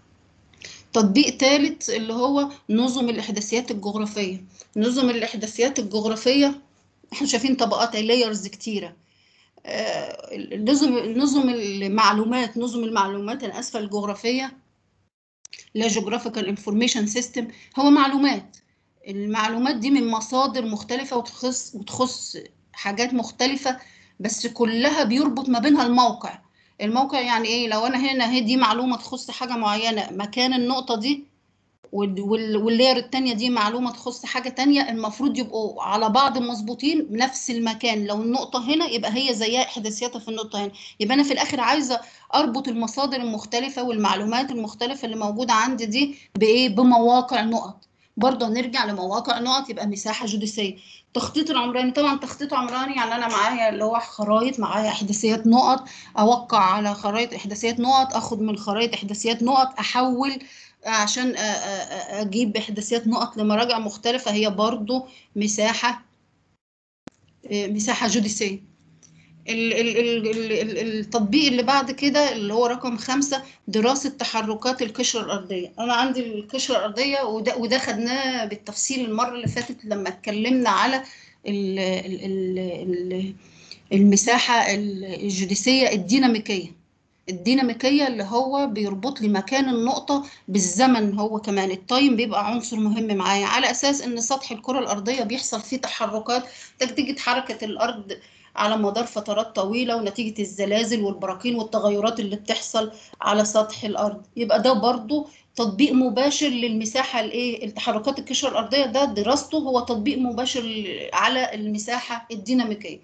تطبيق ثالث اللي هو نظم الاحداثيات الجغرافيه نظم الاحداثيات الجغرافيه احنا شايفين طبقات لايرز كتيره آه، النظم نظم المعلومات نظم المعلومات انا اسفه الجغرافيه لا جغرافيكال انفورميشن سيستم هو معلومات المعلومات دي من مصادر مختلفه وتخص وتخص حاجات مختلفه بس كلها بيربط ما بينها الموقع الموقع يعني ايه لو انا هنا هي دي معلومه تخص حاجه معينه مكان النقطه دي وال- وال- واللاير التانية دي معلومة تخص حاجة تانية المفروض يبقوا على بعض مظبوطين بنفس المكان لو النقطة هنا يبقى هي زيها إحداثياتها في النقطة هنا يبقى أنا في الآخر عايزة أربط المصادر المختلفة والمعلومات المختلفة اللي موجودة عندي دي بإيه بمواقع نقط برضه هنرجع لمواقع نقط يبقى مساحة جوديسية تخطيط العمراني طبعا تخطيط عمراني يعني أنا معايا اللي هو خرايط معايا إحداثيات نقط أوقع على خرايط إحداثيات نقط أخد من خرايط إحداثيات نقط أحول عشان أ- أ- أ- اجيب احداثيات نقط لمراجع مختلفه هي برضو مساحه آه، مساحه جوديسيه ال- ال- ال- ال- ال- التطبيق اللي بعد كده اللي هو رقم خمسة دراسة تحركات القشرة الأرضية أنا عندي القشرة الأرضية وده, وده خدناه بالتفصيل المرة اللي فاتت لما اتكلمنا على ال ال ال ال المساحة ال- الجوديسية الديناميكية الديناميكية اللي هو بيربط لي مكان النقطة بالزمن هو كمان التايم بيبقى عنصر مهم معايا على أساس إن سطح الكرة الأرضية بيحصل فيه تحركات نتيجة حركة الأرض على مدار فترات طويلة ونتيجة الزلازل والبراكين والتغيرات اللي بتحصل على سطح الأرض يبقى ده برضو تطبيق مباشر للمساحة الايه التحركات القشرة الأرضية ده دراسته هو تطبيق مباشر على المساحة الديناميكية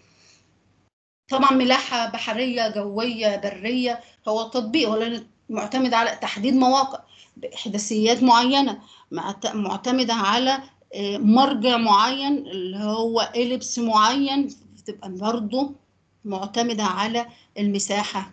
طبعا ملاحة بحرية جوية برية هو تطبيق ولا معتمد على تحديد مواقع بإحداثيات معينة معت- معتمدة على آه، مرجع معين اللي هو إليبس معين بتبقى برضه معتمدة على المساحة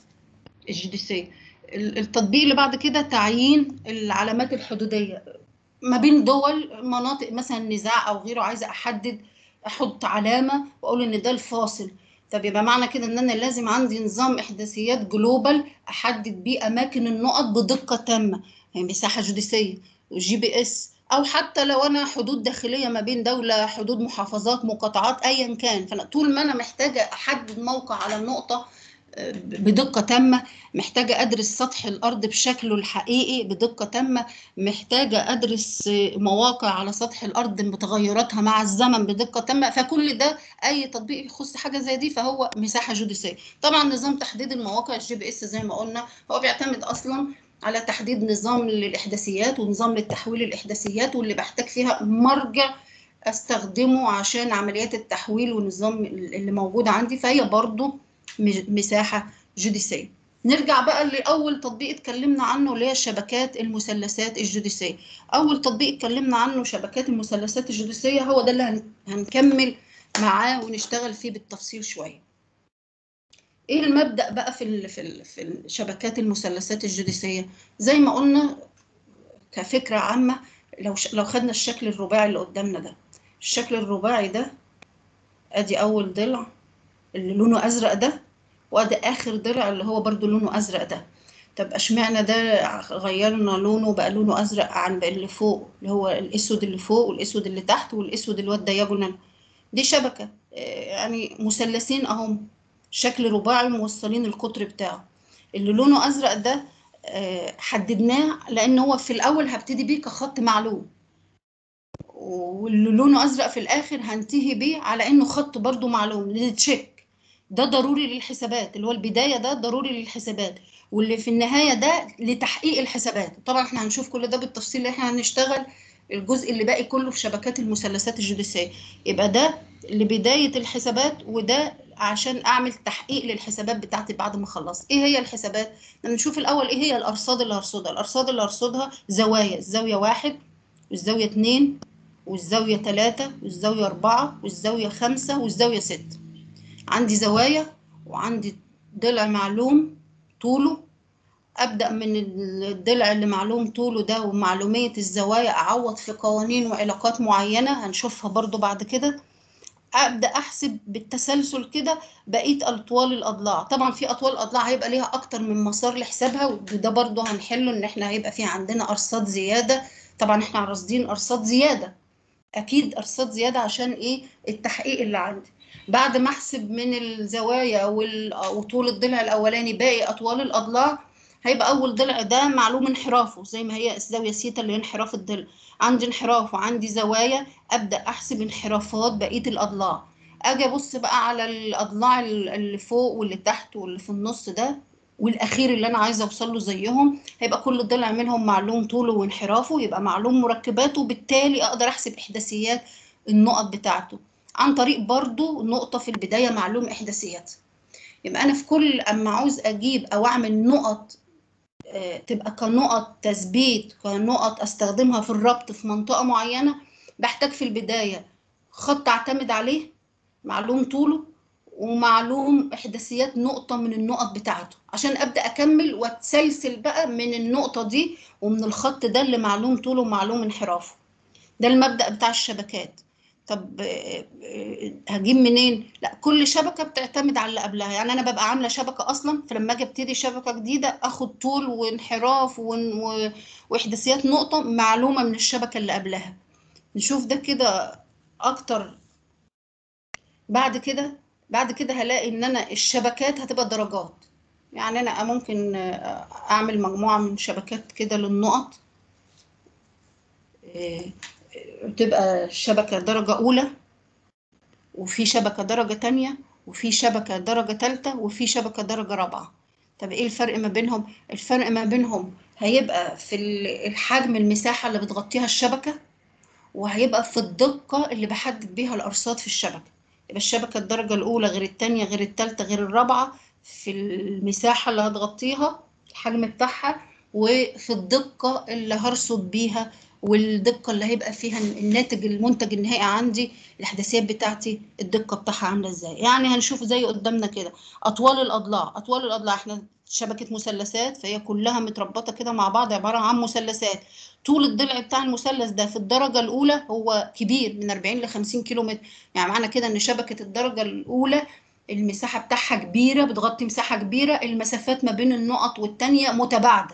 الجديسية ال- التطبيق اللي بعد كده تعيين العلامات الحدودية ما بين دول مناطق مثلا نزاع أو غيره عايزة أحدد أحط علامة وأقول إن ده الفاصل طب يبقى معنى كده إن أنا لازم عندي نظام إحداثيات جلوبال أحدد بيه أماكن النقط بدقة تامة هي مساحة جديسية وجي بي اس او حتى لو انا حدود داخليه ما بين دوله حدود محافظات مقاطعات ايا كان فانا طول ما انا محتاجه احدد موقع على النقطه آه، بدقه تامه محتاجه ادرس سطح الارض بشكله الحقيقي بدقه تامه محتاجه ادرس آه، مواقع على سطح الارض متغيراتها مع الزمن بدقه تامه فكل ده اي تطبيق يخص حاجه زي دي فهو مساحه جوديسيه طبعا نظام تحديد المواقع الجي بي اس زي ما قلنا هو بيعتمد اصلا على تحديد نظام للإحداثيات ونظام للتحويل الإحداثيات واللي بحتاج فيها مرجع استخدمه عشان عمليات التحويل والنظام اللي موجود عندي فهي برضو م- مساحة جوديسية نرجع بقى لأول تطبيق اتكلمنا عنه اللي هي شبكات المثلثات الجوديسية أول تطبيق اتكلمنا عنه شبكات المثلثات الجوديسية هو ده اللي هن- هنكمل معاه ونشتغل فيه بالتفصيل شوية ايه المبدأ بقى في ال في ال في الشبكات المثلثات الجوديسية زي ما قلنا كفكرة عامة لو ش... لو خدنا الشكل الرباعي اللي قدامنا ده الشكل الرباعي ده ادي اول ضلع اللي لونه ازرق ده وادي اخر ضلع اللي هو برضو لونه ازرق ده طب اشمعنى ده غيرنا لونه بقى لونه ازرق عن اللي فوق اللي هو الاسود اللي فوق والاسود اللي تحت والاسود اللي هو الدياجونال دي شبكة آه، يعني مثلثين اهم شكل رباعي موصلين القطر بتاعه اللي لونه ازرق ده آه، حددناه لان هو في الاول هبتدي بيه كخط معلوم واللي لونه ازرق في الاخر هنتهي بيه على انه خط برضو معلوم للتشيك ده ضروري للحسابات اللي هو البدايه ده ضروري للحسابات واللي في النهايه ده لتحقيق الحسابات طبعا احنا هنشوف كل ده بالتفصيل احنا هنشتغل الجزء اللي باقي كله في شبكات المثلثات الجوديسيه يبقى ده لبدايه الحسابات وده عشان اعمل تحقيق للحسابات بتاعتي بعد ما اخلص ايه هي الحسابات نشوف الاول ايه هي الارصاد اللي هرصدها الارصاد اللي هرصدها زوايا الزاويه واحد والزاويه اتنين والزاويه تلاتة والزاويه اربعة والزاويه خمسة والزاويه ستة عندي زوايا وعندي ضلع معلوم طوله ابدا من الضلع اللي معلوم طوله ده ومعلوميه الزوايا اعوض في قوانين وعلاقات معينه هنشوفها برضو بعد كده ابدا احسب بالتسلسل كده بقيه اطوال الاضلاع طبعا في اطوال الاضلاع هيبقى ليها اكتر من مسار لحسابها وده برضو هنحله ان احنا هيبقى في عندنا ارصاد زياده طبعا احنا راصدين ارصاد زياده اكيد ارصاد زياده عشان ايه التحقيق اللي عندي بعد ما احسب من الزوايا وال- وطول الضلع الاولاني باقي اطوال الاضلاع هيبقى اول ضلع ده معلوم انحرافه زي ما هي الزاويه سيتا اللي هي انحراف الضلع عندي انحراف وعندي زوايا ابدا احسب انحرافات بقيه الاضلاع اجي ابص بقى على الاضلاع اللي فوق واللي تحت واللي في النص ده والاخير اللي انا عايزه اوصل له زيهم هيبقى كل ضلع منهم معلوم طوله وانحرافه يبقى معلوم مركباته وبالتالي اقدر احسب احداثيات النقط بتاعته عن طريق برضو نقطه في البدايه معلوم احداثيات يبقى انا في كل اما عاوز اجيب او اعمل نقط آه، تبقى كنقط تثبيت كنقط استخدمها في الربط في منطقة معينة بحتاج في البداية خط اعتمد عليه معلوم طوله ومعلوم احداثيات نقطة من النقط بتاعته عشان ابدأ اكمل واتسلسل بقى من النقطة دي ومن الخط ده اللي معلوم طوله ومعلوم انحرافه ده المبدأ بتاع الشبكات طب آه، آه، هجيب منين لا كل شبكه بتعتمد على اللي قبلها يعني انا ببقى عامله شبكه اصلا فلما اجي ابتدي شبكه جديده اخد طول وانحراف ون- و- واحداثيات نقطه معلومه من الشبكه اللي قبلها نشوف ده كده اكتر بعد كده بعد كده هلاقي ان انا الشبكات هتبقى درجات يعني انا ممكن آه، اعمل مجموعه من شبكات كده للنقط آه، تبقى شبكة درجة أولى وفي شبكة درجة تانية وفي شبكة درجة تالتة وفي شبكة درجة رابعة طب ايه الفرق ما بينهم الفرق ما بينهم هيبقى في ال- الحجم المساحة اللي بتغطيها الشبكة وهيبقى في الدقة اللي بحدد بيها الأرصاد في الشبكة يبقى الشبكة الدرجة الأولى غير التانية غير التالتة غير الرابعة في المساحة اللي هتغطيها الحجم بتاعها وفي الدقة اللي هرصد بيها والدقة اللي هيبقى فيها الناتج المنتج النهائي عندي الإحداثيات بتاعتي الدقة بتاعها عاملة ازاي يعني هنشوف زي قدامنا كده أطوال الأضلاع أطوال الأضلاع احنا شبكة مثلثات فهي كلها متربطة كده مع بعض عبارة عن مثلثات طول الضلع بتاع المثلث ده في الدرجة الأولى هو كبير من 40 ل 50 كيلو متر يعني معنى كده إن شبكة الدرجة الأولى المساحة بتاعها كبيرة بتغطي مساحة كبيرة المسافات ما بين النقط والتانية متباعدة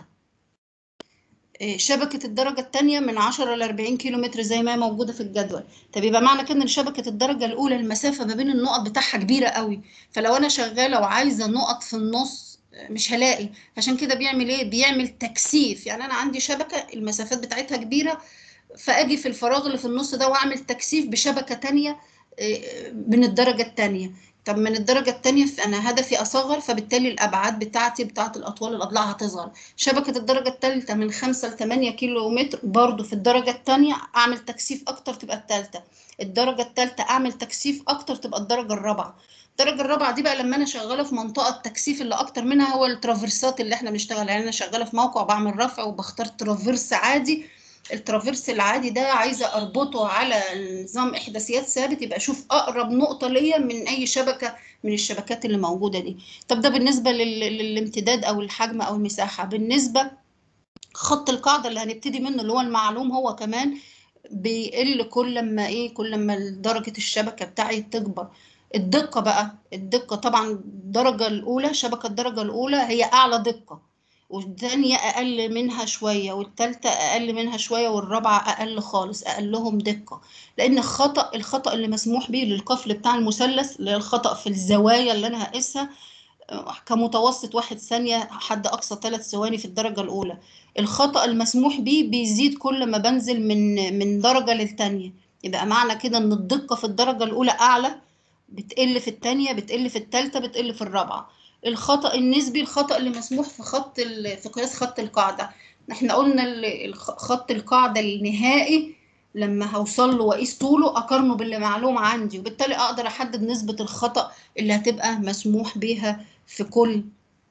إيه، شبكة الدرجة التانية من 10 ل 40 كيلو متر زي ما هي موجودة في الجدول طب يبقى معنى كده ان شبكة الدرجة الأولى المسافة ما بين النقط بتاعها كبيرة قوي فلو أنا شغالة وعايزة نقط في النص آه، مش هلاقي عشان كده بيعمل ايه بيعمل تكثيف يعني أنا عندي شبكة المسافات بتاعتها كبيرة فأجي في الفراغ اللي في النص ده وأعمل تكثيف بشبكة تانية آه، من الدرجة التانية طب من الدرجة التانية أنا هدفي أصغر فبالتالي الأبعاد بتاعتي بتاعت الأطوال الأضلاع هتصغر شبكة الدرجة الثالثة من 5 ل 8 كيلو متر برضو في الدرجة الثانية أعمل تكثيف أكتر تبقى الثالثة الدرجة الثالثة أعمل تكثيف أكتر تبقى الدرجة الرابعة الدرجة الرابعة دي بقى لما أنا شغالة في منطقة التكثيف اللي أكتر منها هو الترافرسات اللي إحنا بنشتغل يعني أنا شغالة في موقع بعمل رفع وبختار ترافرس عادي الترافرس العادي ده عايزة أربطه على نظام إحداثيات ثابت يبقى أشوف أقرب نقطة ليا من أي شبكة من الشبكات اللي موجودة دي طب ده بالنسبة لل... للامتداد أو الحجم أو المساحة بالنسبة خط القاعدة اللي هنبتدي منه اللي هو المعلوم هو كمان بيقل كل ما ايه كل ما درجة الشبكة بتاعي تكبر الدقة بقى الدقة طبعا الدرجة الأولى شبكة الدرجة الأولى هي أعلى دقة والثانية أقل منها شوية والثالثة أقل منها شوية والرابعة أقل خالص أقلهم دقة لأن الخطأ الخطأ اللي مسموح به للقفل بتاع المثلث اللي هي الخطأ في الزوايا اللي أنا هقيسها آه، كمتوسط واحد ثانية حد أقصى ثلاث ثواني في الدرجة الأولى الخطأ المسموح به بيزيد كل ما بنزل من من درجة للتانية يبقى معنى كده إن الدقة في الدرجة الأولى أعلى بتقل في التانية بتقل في التالتة بتقل في الرابعة الخطأ النسبي الخطأ اللي مسموح في خط ال- في قياس خط القاعدة احنا قلنا ال- الخ- خط القاعدة النهائي لما هوصل له واقيس طوله اقارنه باللي معلوم عندي وبالتالي اقدر احدد نسبة الخطأ اللي هتبقى مسموح بيها في كل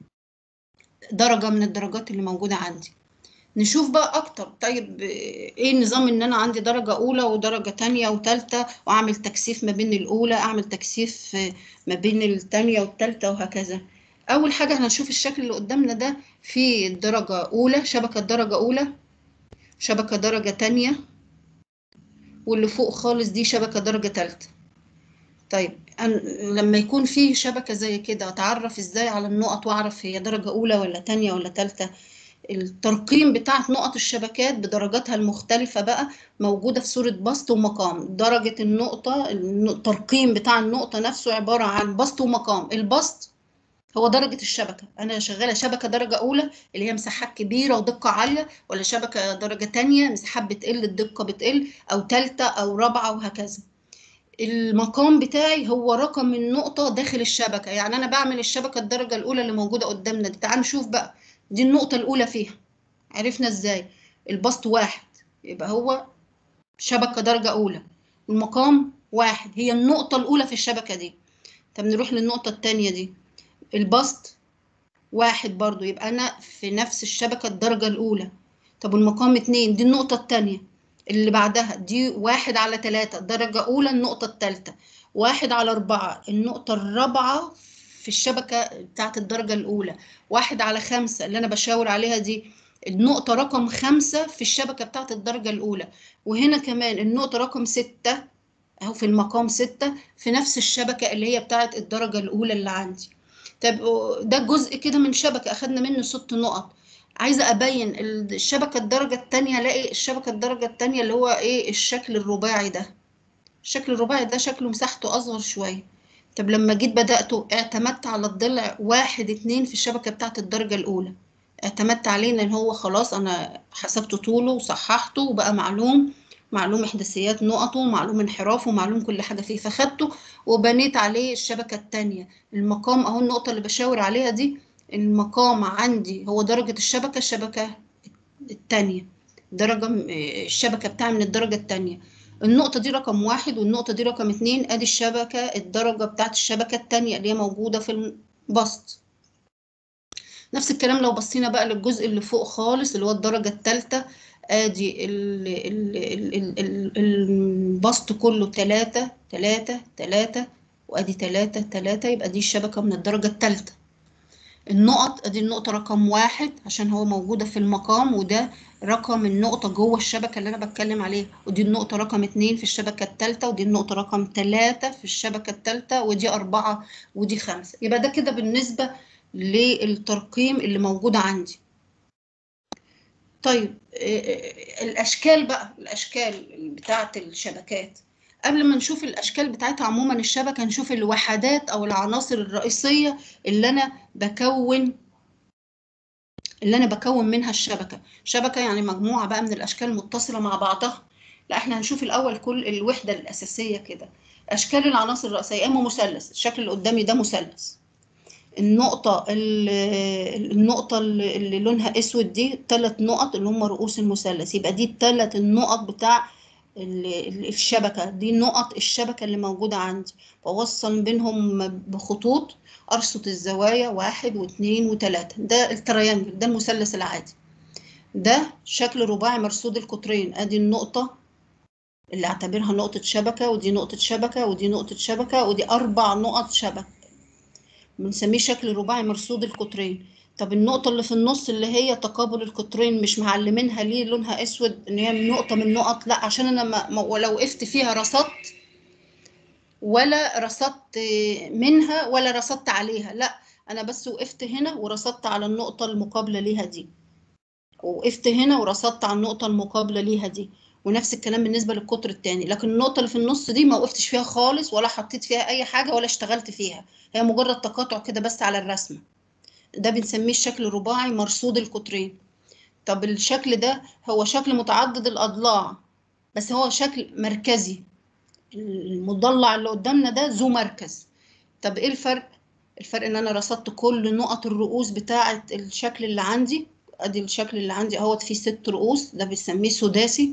درجة من الدرجات اللي موجودة عندي نشوف بقى اكتر طيب آه، ايه النظام ان انا عندي درجة اولى ودرجة تانية وتالتة واعمل تكثيف ما بين الاولى اعمل تكثيف آه، ما بين التانية والتالتة وهكذا اول حاجة هنشوف الشكل اللي قدامنا ده في درجة اولى شبكة درجة اولى شبكة درجة تانية واللي فوق خالص دي شبكة درجة تالتة طيب أن لما يكون في شبكة زي كده أتعرف إزاي على النقط وأعرف هي درجة أولى ولا تانية ولا تالتة الترقيم بتاعت نقط الشبكات بدرجاتها المختلفة بقى موجودة في صورة بسط ومقام درجة النقطة الترقيم بتاع النقطة نفسه عبارة عن بسط ومقام البسط هو درجة الشبكة أنا شغالة شبكة درجة أولى اللي هي مساحات كبيرة ودقة عالية ولا شبكة درجة تانية مساحات بتقل الدقة بتقل أو تالتة أو رابعة وهكذا المقام بتاعي هو رقم النقطة داخل الشبكة يعني أنا بعمل الشبكة الدرجة الأولى اللي موجودة قدامنا دي تعال نشوف بقى دي النقطة الأولى فيها عرفنا إزاي البسط واحد يبقى هو شبكة درجة أولى المقام واحد هي النقطة الأولى في الشبكة دي طب نروح للنقطة التانية دي البسط واحد برضو يبقى أنا في نفس الشبكة الدرجة الأولى طب والمقام اتنين دي النقطة التانية اللي بعدها دي واحد على تلاتة درجة أولى النقطة التالتة واحد على أربعة النقطة الرابعة في الشبكة بتاعت الدرجة الأولى واحد على خمسة اللي أنا بشاور عليها دي النقطة رقم خمسة في الشبكة بتاعت الدرجة الأولى وهنا كمان النقطة رقم ستة أهو في المقام ستة في نفس الشبكة اللي هي بتاعت الدرجة الأولى اللي عندي طب ده جزء كده من شبكة أخدنا منه ست نقط عايزة أبين الشبكة الدرجة التانية ألاقي الشبكة الدرجة التانية اللي هو إيه الشكل الرباعي ده الشكل الرباعي ده شكله مساحته أصغر شوية طب لما جيت بدأته اعتمدت على الضلع واحد اتنين في الشبكة بتاعت الدرجة الأولى اعتمدت عليه إن هو خلاص أنا حسبت طوله وصححته وبقى معلوم معلوم احداثيات نقطه ومعلوم انحرافه ومعلوم كل حاجه فيه فخدته وبنيت عليه الشبكه الثانيه المقام اهو النقطه اللي بشاور عليها دي المقام عندي هو درجه الشبكه الشبكه الثانيه درجه م- الشبكه بتاعي من الدرجه الثانيه النقطة دي رقم واحد والنقطة دي رقم اتنين ادي الشبكة الدرجة بتاعت الشبكة التانية اللي هي موجودة في البسط نفس الكلام لو بصينا بقى للجزء اللي فوق خالص اللي هو الدرجة التالتة ادي ال ال ال ال ال البسط كله تلاتة تلاتة تلاتة وادي تلاتة تلاتة يبقى دي الشبكة من الدرجة التالتة النقط ادي النقطة رقم واحد عشان هو موجودة في المقام وده رقم النقطة جوه الشبكة اللي أنا بتكلم عليها ودي النقطة رقم اتنين في الشبكة التالتة ودي النقطة رقم تلاتة في الشبكة التالتة ودي أربعة ودي خمسة يبقى ده كده بالنسبة للترقيم اللي موجود عندي طيب آه، آه، الأشكال بقى الأشكال بتاعة الشبكات قبل ما نشوف الأشكال بتاعتها عموما الشبكة نشوف الوحدات أو العناصر الرئيسية اللي أنا بكون اللي انا بكون منها الشبكه شبكه يعني مجموعه بقى من الاشكال متصله مع بعضها لا احنا هنشوف الاول كل الوحده الاساسيه كده اشكال العناصر الرئيسيه اما مثلث الشكل اللي قدامي ده مثلث النقطه ال- النقطه اللي اللي لونها اسود دي ثلاث نقط اللي هم رؤوس المثلث يبقى دي الثلاث النقط بتاع ال- ال- الشبكه دي نقط الشبكه اللي موجوده عندي بوصل بينهم بخطوط أرصد الزوايا واحد واثنين وثلاثة ده التريانجل ده المثلث العادي ده شكل رباعي مرصود القطرين ادي النقطة اللي اعتبرها نقطة شبكة ودي نقطة شبكة ودي نقطة شبكة ودي أربع نقط شبكة بنسميه شكل رباعي مرصود القطرين طب النقطة اللي في النص اللي هي تقابل القطرين مش معلمينها ليه لونها اسود ان هي نقطة من نقط لا عشان انا ما ما- ولو وقفت فيها رصدت ولا رصدت منها ولا رصدت عليها لا انا بس وقفت هنا ورصدت على النقطة المقابلة ليها دي وقفت هنا ورصدت على النقطة المقابلة ليها دي ونفس الكلام بالنسبة للقطر التاني لكن النقطة اللي في النص دي ما وقفتش فيها خالص ولا حطيت فيها أي حاجة ولا اشتغلت فيها هي مجرد تقاطع كده بس على الرسمة ده بنسميه الشكل الرباعي مرصود القطرين طب الشكل ده هو شكل متعدد الأضلاع بس هو شكل مركزي المضلع اللي قدامنا ده ذو مركز طب ايه الفرق الفرق ان انا رصدت كل نقط الرؤوس بتاعه الشكل اللي عندي ادي الشكل اللي عندي اهوت فيه ست رؤوس ده بنسميه سداسي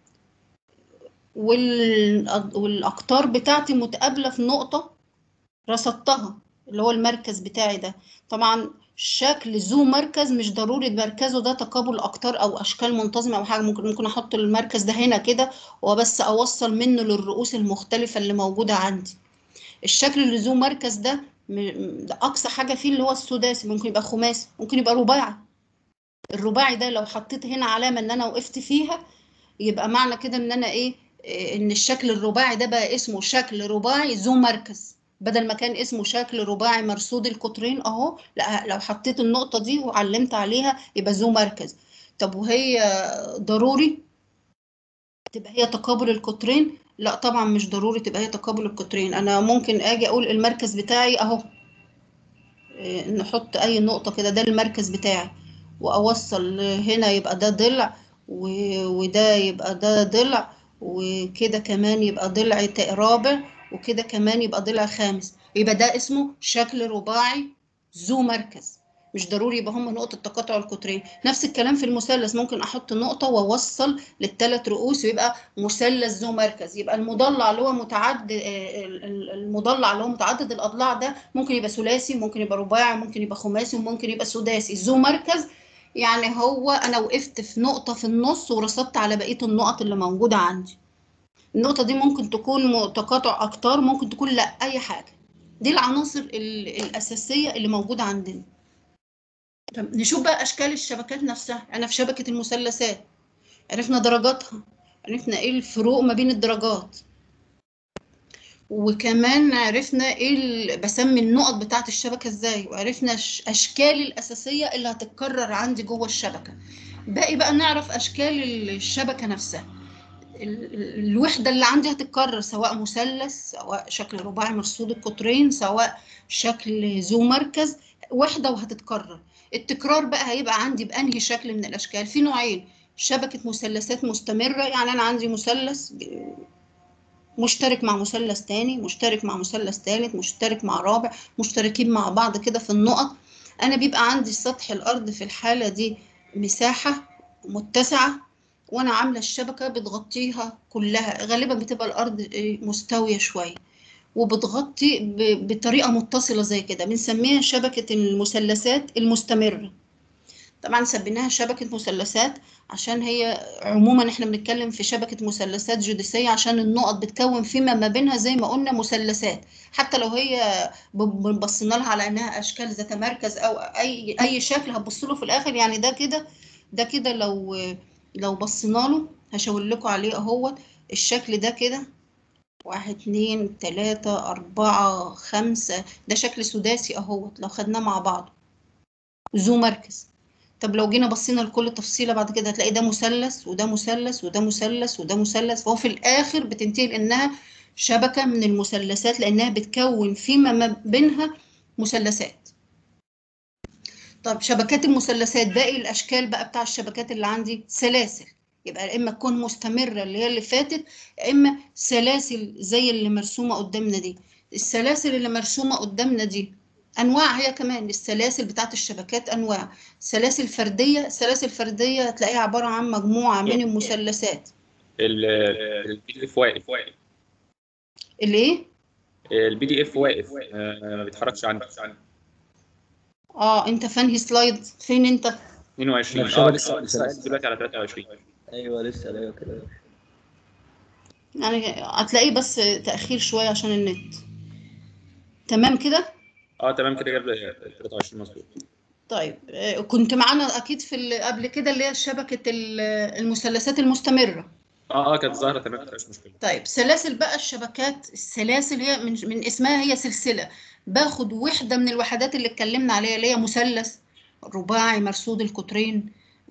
وال- والاقطار بتاعتي متقابله في نقطه رصدتها اللي هو المركز بتاعي ده طبعا شكل ذو مركز مش ضروري مركزه ده تقابل اقطار او اشكال منتظمه او حاجه ممكن ممكن احط المركز ده هنا كده وبس اوصل منه للرؤوس المختلفه اللي موجوده عندي الشكل اللي ذو مركز ده م- ده اقصى حاجه فيه اللي هو السداسي ممكن يبقى خماسي ممكن يبقى رباعي الرباعي ده لو حطيت هنا علامه ان انا وقفت فيها يبقى معنى كده ان انا ايه إيه، ان الشكل الرباعي ده بقى اسمه شكل رباعي ذو مركز بدل ما كان اسمه شكل رباعي مرصود القطرين اهو لا لو حطيت النقطه دي وعلمت عليها يبقى ذو مركز طب وهي ضروري تبقى هي تقابل القطرين لا طبعا مش ضروري تبقى هي تقابل القطرين انا ممكن اجي اقول المركز بتاعي اهو إيه، نحط اي نقطة كده ده المركز بتاعي واوصل هنا يبقى ده ضلع و- وده يبقى ده ضلع وكده كمان يبقى ضلع تا- رابع وكده كمان يبقى ضلع خامس يبقى ده اسمه شكل رباعي ذو مركز مش ضروري يبقى هم نقطة تقاطع القطرين نفس الكلام في المثلث ممكن احط نقطة واوصل للثلاث رؤوس ويبقى مثلث ذو مركز يبقى المضلع اللي هو متعدد آه، ال- ال- المضلع اللي هو متعدد الاضلاع ده ممكن يبقى ثلاثي ممكن يبقى رباعي ممكن يبقى خماسي وممكن يبقى سداسي ذو مركز يعني هو انا وقفت في نقطة في النص ورصدت على بقية النقط اللي موجودة عندي النقطة دي ممكن تكون م- تقاطع أقطار ممكن تكون لا أي حاجة دي العناصر ال- الأساسية اللي موجودة عندنا طب نشوف بقى أشكال الشبكات نفسها أنا في شبكة المثلثات عرفنا درجاتها عرفنا إيه الفروق ما بين الدرجات وكمان عرفنا ايه ال- بسمي النقط بتاعت الشبكة ازاي وعرفنا ش- اشكال الاساسية اللي هتتكرر عندي جوه الشبكة باقي بقى نعرف اشكال ال- الشبكة نفسها ال- ال- الوحدة اللي عندي هتتكرر سواء مثلث سواء شكل رباعي مرصود القطرين سواء شكل ذو مركز وحدة وهتتكرر التكرار بقى هيبقى عندي بأنهي شكل من الأشكال في نوعين شبكة مثلثات مستمرة يعني أنا عندي مثلث ب- مشترك مع مثلث تاني مشترك مع مثلث تالت مشترك مع رابع مشتركين مع بعض كده في النقط أنا بيبقى عندي سطح الأرض في الحالة دي مساحة متسعة وأنا عاملة الشبكة بتغطيها كلها غالبا بتبقى الأرض إيه، مستوية شوية وبتغطي ب- بطريقة متصلة زي كده بنسميها شبكة المثلثات المستمرة طبعا سميناها شبكة مثلثات عشان هي عموما احنا بنتكلم في شبكة مثلثات جيوديسية عشان النقط بتكون فيما ما بينها زي ما قلنا مثلثات حتى لو هي ب- بنبصينا لها على انها اشكال ذات مركز او اي اي شكل هتبص له في الاخر يعني ده كده ده كده لو لو بصينا له هشاور لكم عليه اهوت الشكل ده كده واحد اتنين تلاتة أربعة خمسة ده شكل سداسي أهوت لو خدناه مع بعض ذو مركز طب لو جينا بصينا لكل تفصيلة بعد كده هتلاقي ده مثلث وده مثلث وده مثلث وده مثلث فهو في الآخر بتنتهي لأنها شبكة من المثلثات لأنها بتكون فيما ما بينها مثلثات طب شبكات المثلثات باقي الأشكال بقى بتاع الشبكات اللي عندي سلاسل يبقى يا إما تكون مستمرة اللي هي اللي فاتت يا إما سلاسل زي اللي مرسومة قدامنا دي السلاسل اللي مرسومة قدامنا دي انواع هي كمان السلاسل بتاعت الشبكات انواع سلاسل فرديه سلاسل فرديه هتلاقيها عباره عن مجموعه من المثلثات البي دي اف واقف الايه البي دي اف واقف آه، ما بيتحركش عندي اه انت فانهي سلايد فين انت 22 نفسها اه بس- لسه لسه قاعد دلوقتي على 23 ايوه لسه ايوه كده يعني هتلاقيه بس تاخير شويه عشان النت تمام كده اه تمام كده جاب 23 مظبوط طيب آه، كنت معانا اكيد في ال- قبل كده اللي هي شبكه ال- المثلثات المستمره اه اه كانت ظاهره تمام مفيش مشكله طيب سلاسل بقى الشبكات السلاسل هي من من اسمها هي سلسله باخد وحده من الوحدات اللي اتكلمنا عليها اللي هي مثلث رباعي مرصود القطرين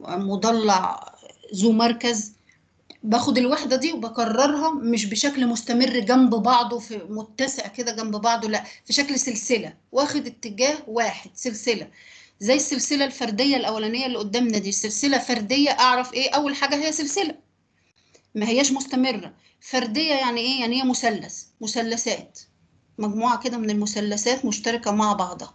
مضلع ذو مركز باخد الوحده دي وبكررها مش بشكل مستمر جنب بعضه في متسع كده جنب بعضه لا في شكل سلسله واخد اتجاه واحد سلسله زي السلسله الفرديه الاولانيه اللي قدامنا دي سلسله فرديه اعرف ايه اول حاجه هي سلسله ما هياش مستمرة فردية يعني ايه يعني هي مثلث مثلثات مجموعة كده من المثلثات مشتركة مع بعضها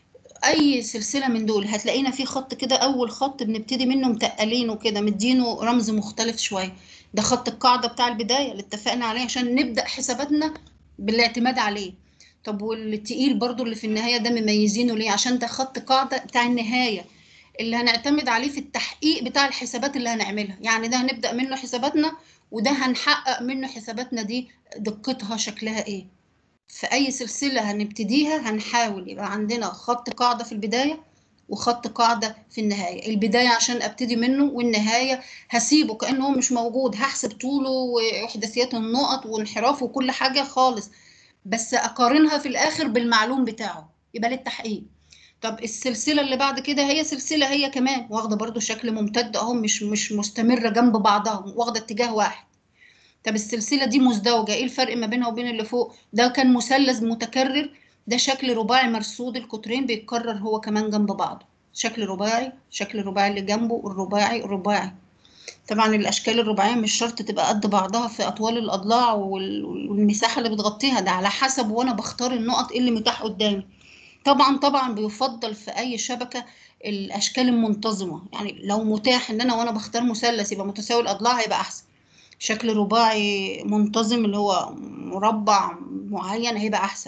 اي سلسلة من دول هتلاقينا في خط كده اول خط بنبتدي منه متقلينه كده مدينه رمز مختلف شوية ده خط القاعدة بتاع البداية اللي اتفقنا عليه عشان نبدأ حساباتنا بالاعتماد عليه طب والتقيل برضو اللي في النهاية ده مميزينه ليه عشان ده خط قاعدة بتاع النهاية اللي هنعتمد عليه في التحقيق بتاع الحسابات اللي هنعملها يعني ده هنبدأ منه حساباتنا وده هنحقق منه حساباتنا دي دقتها شكلها ايه في اي سلسلة هنبتديها هنحاول يبقى عندنا خط قاعدة في البداية وخط قاعدة في النهاية البداية عشان ابتدي منه والنهاية هسيبه كأنه هو مش موجود هحسب طوله وإحداثيات النقط وانحرافه وكل حاجة خالص بس أقارنها في الآخر بالمعلوم بتاعه يبقى للتحقيق طب السلسلة اللي بعد كده هي سلسلة هي كمان واخدة برضو شكل ممتد اهو مش مش مستمرة جنب بعضها واخدة اتجاه واحد طب السلسلة دي مزدوجة ايه الفرق ما بينها وبين اللي فوق ده كان مثلث متكرر ده شكل رباعي مرصود القطرين بيتكرر هو كمان جنب بعضه شكل رباعي شكل الرباعي اللي جنبه الرباعي الرباعي طبعا الاشكال الرباعيه مش شرط تبقى قد بعضها في اطوال الاضلاع وال- والمساحه اللي بتغطيها ده على حسب وانا بختار النقط إيه اللي متاح قدامي طبعا طبعا بيفضل في اي شبكه الاشكال المنتظمه يعني لو متاح ان انا وانا بختار مثلث يبقى متساوي الاضلاع هيبقى احسن شكل رباعي منتظم اللي هو مربع معين هيبقى احسن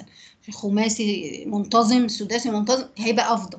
خماسي منتظم سداسي منتظم هيبقى افضل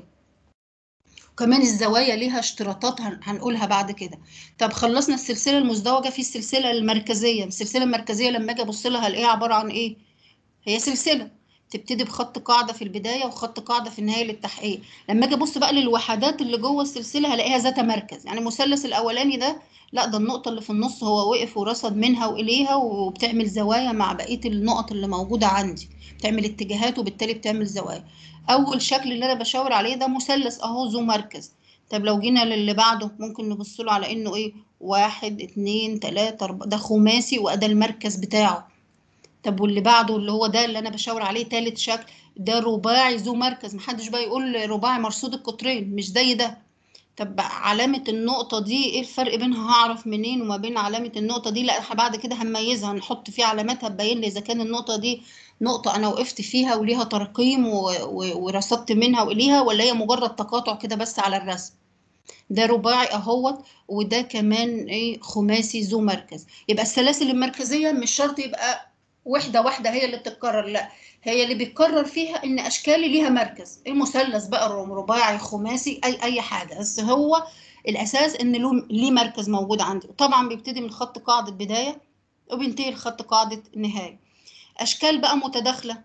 وكمان الزوايا ليها اشتراطات هن- هنقولها بعد كده طب خلصنا السلسله المزدوجه في السلسله المركزيه السلسله المركزيه لما اجي ابص لها الاقيها عباره عن ايه هي سلسله تبتدي بخط قاعده في البدايه وخط قاعده في النهايه للتحقيق لما اجي ابص بقى للوحدات اللي جوه السلسله هلاقيها ذات مركز يعني المثلث الاولاني ده لا ده النقطه اللي في النص هو وقف ورصد منها واليها وبتعمل زوايا مع بقيه النقط اللي موجوده عندي بتعمل اتجاهات وبالتالي بتعمل زوايا اول شكل اللي انا بشاور عليه ده مثلث اهو ذو مركز طب لو جينا للي بعده ممكن نبص له على انه ايه واحد اتنين تلاتة أربعة ده خماسي وده المركز بتاعه طب واللي بعده اللي هو ده اللي انا بشاور عليه تالت شكل ده رباعي ذو مركز محدش بقى يقول رباعي مرصود القطرين مش زي ده طب علامة النقطة دي ايه الفرق بينها هعرف منين وما بين علامة النقطة دي لا بعد كده هنميزها هنحط فيه علامات هتبين لي اذا كان النقطة دي نقطة انا وقفت فيها وليها ترقيم و- و- ورصدت منها واليها ولا هي مجرد تقاطع كده بس على الرسم ده رباعي اهوت وده كمان ايه خماسي ذو مركز يبقى السلاسل المركزية مش شرط يبقى وحدة واحدة هي اللي بتتكرر لا هي اللي بيتكرر فيها ان اشكالي ليها مركز المثلث بقى رباعي خماسي اي اي حاجة بس هو الاساس ان له ليه مركز موجود عندي وطبعا بيبتدي من خط قاعدة بداية وبينتهي لخط قاعدة نهاية اشكال بقى متداخلة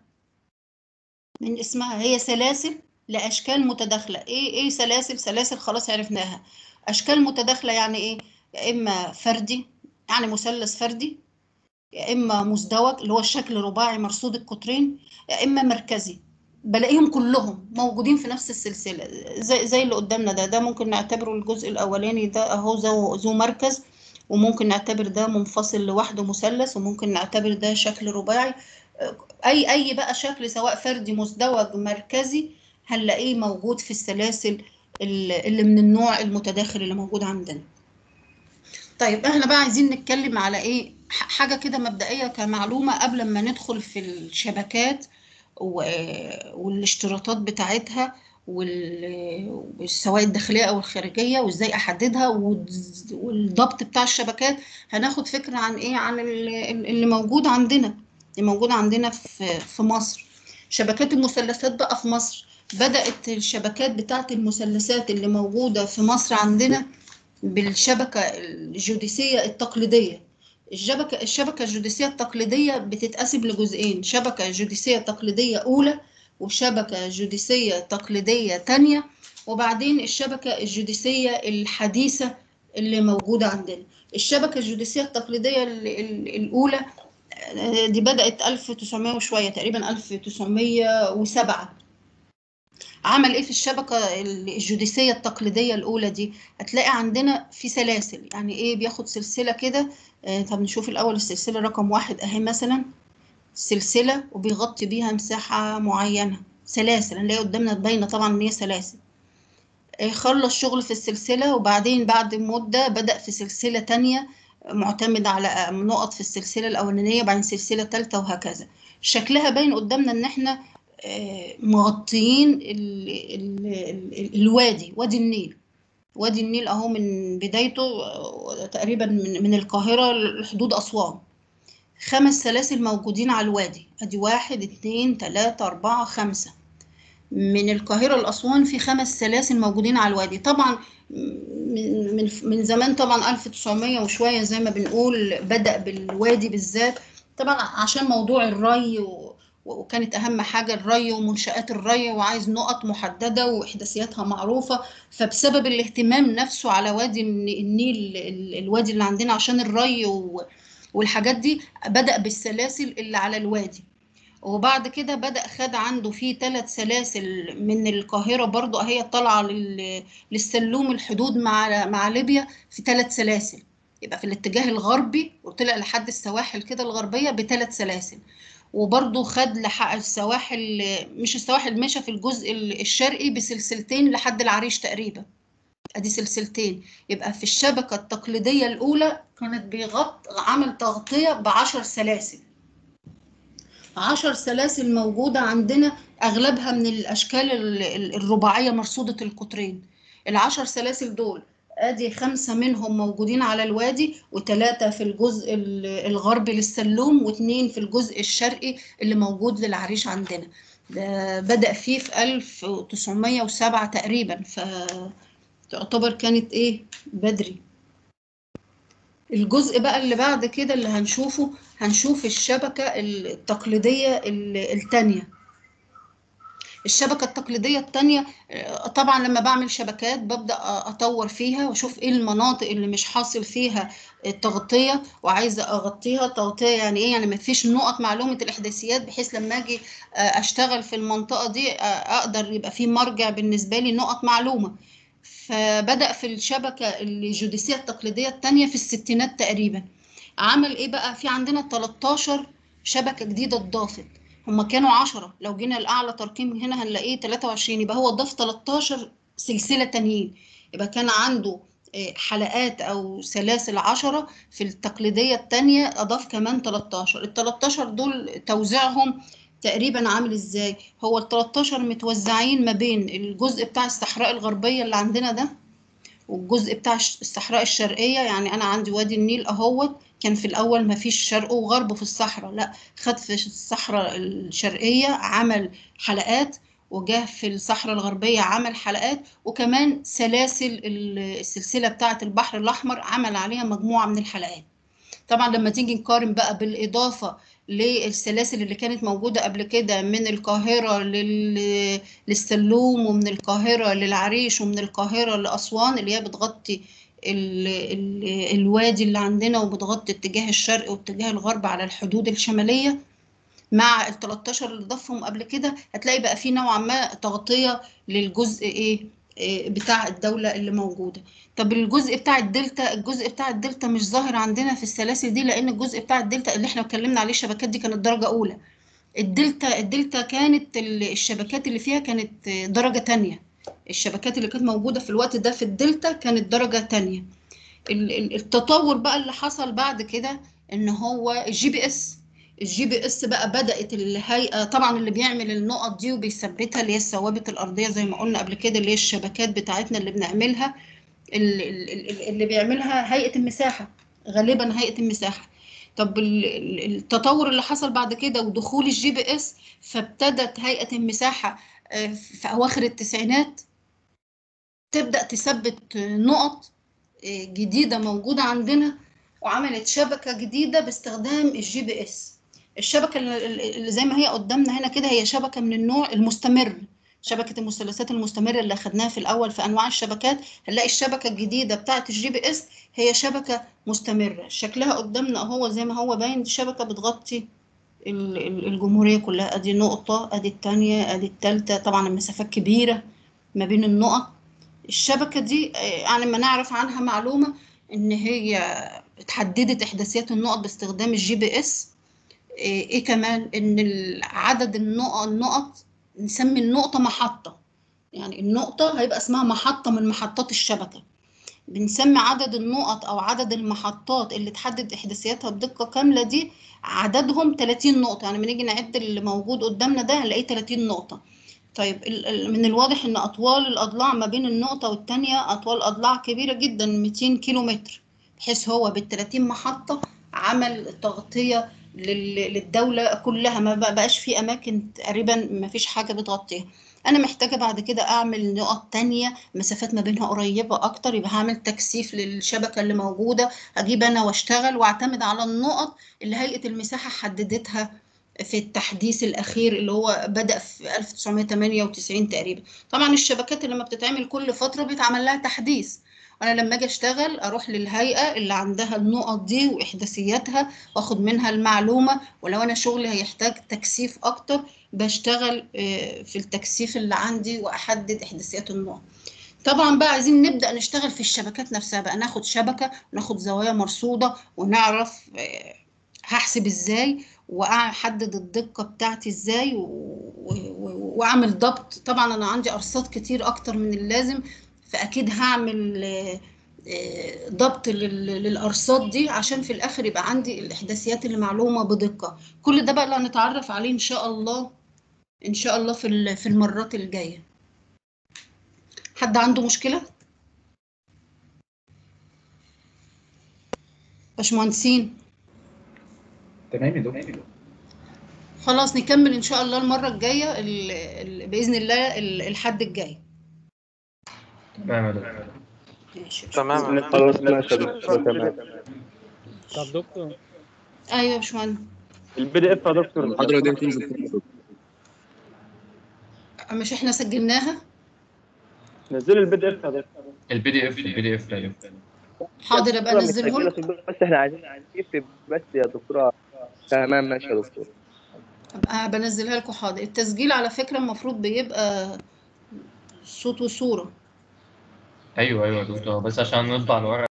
من اسمها هي سلاسل لاشكال متداخلة ايه ايه سلاسل سلاسل خلاص عرفناها اشكال متداخلة يعني ايه يا اما فردي يعني مثلث فردي يا اما مزدوج اللي هو الشكل رباعي مرصود القطرين يا اما مركزي بلاقيهم كلهم موجودين في نفس السلسله زي زي اللي قدامنا ده ده ممكن نعتبره الجزء الاولاني ده اهو ذو ذو مركز وممكن نعتبر ده منفصل لوحده مثلث وممكن نعتبر ده شكل رباعي اي اي بقى شكل سواء فردي مزدوج مركزي هنلاقيه موجود في السلاسل اللي اللي من النوع المتداخل اللي موجود عندنا طيب احنا بقى عايزين نتكلم على ايه ح- حاجة كده مبدئية كمعلومة قبل ما ندخل في الشبكات و- والاشتراطات بتاعتها وال- والسواء الداخلية أو الخارجية وإزاي أحددها والز- والضبط بتاع الشبكات هناخد فكرة عن إيه عن ال- ال- اللي موجود عندنا اللي موجود عندنا في في مصر شبكات المثلثات بقى في مصر بدأت الشبكات بتاعت المثلثات اللي موجودة في مصر عندنا بالشبكة الجوديسية التقليدية الشبكة الشبكة الجوديسية التقليدية بتتقسم لجزئين شبكة جوديسية تقليدية أولى وشبكة جوديسية تقليدية تانية وبعدين الشبكة الجوديسية الحديثة اللي موجودة عندنا الشبكة الجوديسية التقليدية ال- ال- الأولى آه، دي بدأت 1900 وشوية تقريبا 1907 عمل ايه في الشبكة الجوديسية التقليدية الأولى دي هتلاقي عندنا في سلاسل يعني ايه بياخد سلسلة كده آه، طب نشوف الأول السلسلة رقم واحد أهي مثلا سلسلة وبيغطي بيها مساحة معينة سلاسل هنلاقي قدامنا باينة طبعا إن هي سلاسل آه، خلص شغل في السلسلة وبعدين بعد مدة بدأ في سلسلة تانية معتمد على آه، نقط في السلسلة الأولانية بعدين سلسلة تالتة وهكذا شكلها باين قدامنا إن إحنا آه، مغطيين ال ال ال الوادي وادي النيل وادي النيل اهو من بدايته آه، تقريبا من من القاهرة لحدود أسوان خمس سلاسل موجودين على الوادي ادي واحد اتنين تلاتة أربعة خمسة من القاهرة لأسوان في خمس سلاسل موجودين على الوادي طبعا من من من زمان طبعا 1900 وشوية زي ما بنقول بدأ بالوادي بالذات طبعا عشان موضوع الري و وكانت أهم حاجة الري ومنشآت الري وعايز نقط محددة وإحداثياتها معروفة فبسبب الاهتمام نفسه على وادي الن- النيل ال- الوادي اللي عندنا عشان الري و- والحاجات دي بدأ بالسلاسل اللي على الوادي وبعد كده بدأ خد عنده فيه ثلاث سلاسل من القاهرة برضو هي طالعة لل- للسلوم الحدود مع مع ليبيا في ثلاث سلاسل يبقى في الاتجاه الغربي وطلع لحد السواحل كده الغربية بثلاث سلاسل وبرضه خد لحق السواحل مش السواحل مشى في الجزء الشرقي بسلسلتين لحد العريش تقريبا ادي سلسلتين يبقى في الشبكة التقليدية الأولى كانت بيغط عمل تغطية بعشر سلاسل عشر سلاسل موجودة عندنا أغلبها من الأشكال ال- ال- الرباعية مرصودة القطرين العشر سلاسل دول ادي خمسة منهم موجودين على الوادي وثلاثة في الجزء ال- الغربي للسلوم واثنين في الجزء الشرقي اللي موجود للعريش عندنا ده بدأ فيه في 1907 تقريبا فتعتبر كانت ايه بدري الجزء بقى اللي بعد كده اللي هنشوفه هنشوف الشبكة التقليدية ال- التانية الشبكة التقليدية التانية آه، طبعا لما بعمل شبكات ببدأ أطور فيها وأشوف إيه المناطق اللي مش حاصل فيها التغطية وعايزة أغطيها تغطية يعني إيه يعني مفيش نقط معلومة الإحداثيات بحيث لما أجي آه، أشتغل في المنطقة دي آه، أقدر يبقى في مرجع بالنسبة لي نقط معلومة فبدأ في الشبكة الجوديسية التقليدية التانية في الستينات تقريبا عمل إيه بقى في عندنا 13 شبكة جديدة اتضافت هما كانوا 10 لو جينا الأعلى ترقيم هنا هنلاقيه 23 يبقى هو ضاف 13 سلسلة تانيين يبقى كان عنده آه، حلقات او سلاسل 10 في التقليديه الثانيه اضاف كمان 13 ال 13 دول توزيعهم تقريبا عامل ازاي هو ال 13 متوزعين ما بين الجزء بتاع الصحراء الغربيه اللي عندنا ده والجزء بتاع الش- الصحراء الشرقيه يعني انا عندي وادي النيل اهوت كان في الاول ما فيش شرق وغرب في الصحراء لا خد في الصحراء الشرقيه عمل حلقات وجاه في الصحراء الغربيه عمل حلقات وكمان سلاسل ال- السلسله بتاعه البحر الاحمر عمل عليها مجموعه من الحلقات طبعا لما تيجي نقارن بقى بالاضافه للسلاسل اللي كانت موجوده قبل كده من القاهره لل... للسلوم ومن القاهره للعريش ومن القاهره لاسوان اللي هي بتغطي ال... ال... الوادي اللي عندنا وبتغطي اتجاه الشرق واتجاه الغرب على الحدود الشماليه مع ال 13 اللي ضافهم قبل كده هتلاقي بقى في نوعا ما تغطيه للجزء ايه إيه بتاع الدوله اللي موجوده طب الجزء بتاع الدلتا الجزء بتاع الدلتا مش ظاهر عندنا في السلاسل دي لان الجزء بتاع الدلتا اللي احنا اتكلمنا عليه الشبكات دي كانت درجه اولى الدلتا الدلتا كانت ال- الشبكات اللي فيها كانت درجه تانية الشبكات اللي كانت موجوده في الوقت ده في الدلتا كانت درجه تانية ال- ال- التطور بقى اللي حصل بعد كده ان هو الجي بي اس الجي بي اس بقى بدات الهيئه طبعا اللي بيعمل النقط دي وبيثبتها اللي هي الثوابت الارضيه زي ما قلنا قبل كده اللي هي الشبكات بتاعتنا اللي بنعملها ال- ال- ال- اللي بيعملها هيئه المساحه غالبا هيئه المساحه طب ال- ال- التطور اللي حصل بعد كده ودخول الجي بي اس فابتدت هيئه المساحه آه، في اواخر التسعينات تبدا تثبت نقط آه، جديده موجوده عندنا وعملت شبكه جديده باستخدام الجي بي اس الشبكه اللي اللي زي ما هي قدامنا هنا كده هي شبكه من النوع المستمر شبكه المثلثات المستمره اللي اخدناها في الاول في انواع الشبكات هنلاقي الشبكه الجديده بتاعه الجي بي اس هي شبكه مستمره شكلها قدامنا اهو زي ما هو باين شبكه بتغطي ال- ال- الجمهوريه كلها ادي نقطه ادي الثانيه ادي الثالثه طبعا المسافات كبيره ما بين النقط الشبكه دي آه، يعني ما نعرف عنها معلومه ان هي اتحددت احداثيات النقط باستخدام الجي بي اس ايه إيه كمان ان ال- عدد النقط النقط نسمي النقطه محطه يعني النقطه هيبقى اسمها محطه من محطات الشبكه بنسمي عدد النقط او عدد المحطات اللي تحدد احداثياتها بدقه كامله دي عددهم 30 نقطه يعني بنيجي نعد اللي موجود قدامنا ده هنلاقيه 30 نقطه طيب ال- ال- من الواضح ان اطوال الاضلاع ما بين النقطه والتانيه اطوال اضلاع كبيره جدا 200 كيلو متر بحيث هو بال 30 محطه عمل تغطيه لل- للدوله كلها ما بق- بقاش في اماكن تقريبا ما فيش حاجه بتغطيها انا محتاجه بعد كده اعمل نقط تانية مسافات ما بينها قريبه اكتر يبقى هعمل تكثيف للشبكه اللي موجوده اجيب انا واشتغل واعتمد على النقط اللي هيئه المساحه حددتها في التحديث الاخير اللي هو بدا في 1998 تقريبا طبعا الشبكات اللي لما بتتعمل كل فتره بيتعمل لها تحديث انا لما اجي اشتغل اروح للهيئه اللي عندها النقط دي واحداثياتها واخد منها المعلومه ولو انا شغلي هيحتاج تكثيف اكتر بشتغل آه، في التكثيف اللي عندي واحدد احداثيات النقط طبعا بقى عايزين نبدا نشتغل في الشبكات نفسها بقى ناخد شبكه وناخد زوايا مرصوده ونعرف آه، هحسب ازاي واحدد الدقه بتاعتي ازاي و- و- و- واعمل ضبط طبعا انا عندي ارصاد كتير اكتر من اللازم فاكيد هعمل آه، آه، ضبط لل- للارصاد دي عشان في الاخر يبقى عندي الاحداثيات اللي معلومه بدقه كل ده بقى اللي هنتعرف عليه ان شاء الله ان شاء الله في ال- في المرات الجايه حد عنده مشكله باشمهندسين تمام يا دكتور خلاص نكمل ان شاء الله المره الجايه ال- ال- باذن الله ال- الحد الجاي تمام يا دكتور ماشي تمام خلاص ماشي يا دكتور تمام طب دكتور ايوه يا باشمهندس البي دي اف يا دكتور المحاضرة دي بتنزل مش احنا سجلناها نزل البي دي اف يا دكتور البي دي اف البي دي اف يا دكتور حاضر ابقى انزله لكم بس احنا عايزين نكتب بس يا دكتورة تمام ماشي يا دكتور ابقى بنزلها لكم حاضر التسجيل على فكره المفروض بيبقى صوت وصوره ايوه ايوه يا دكتور بس عشان نطبع الورق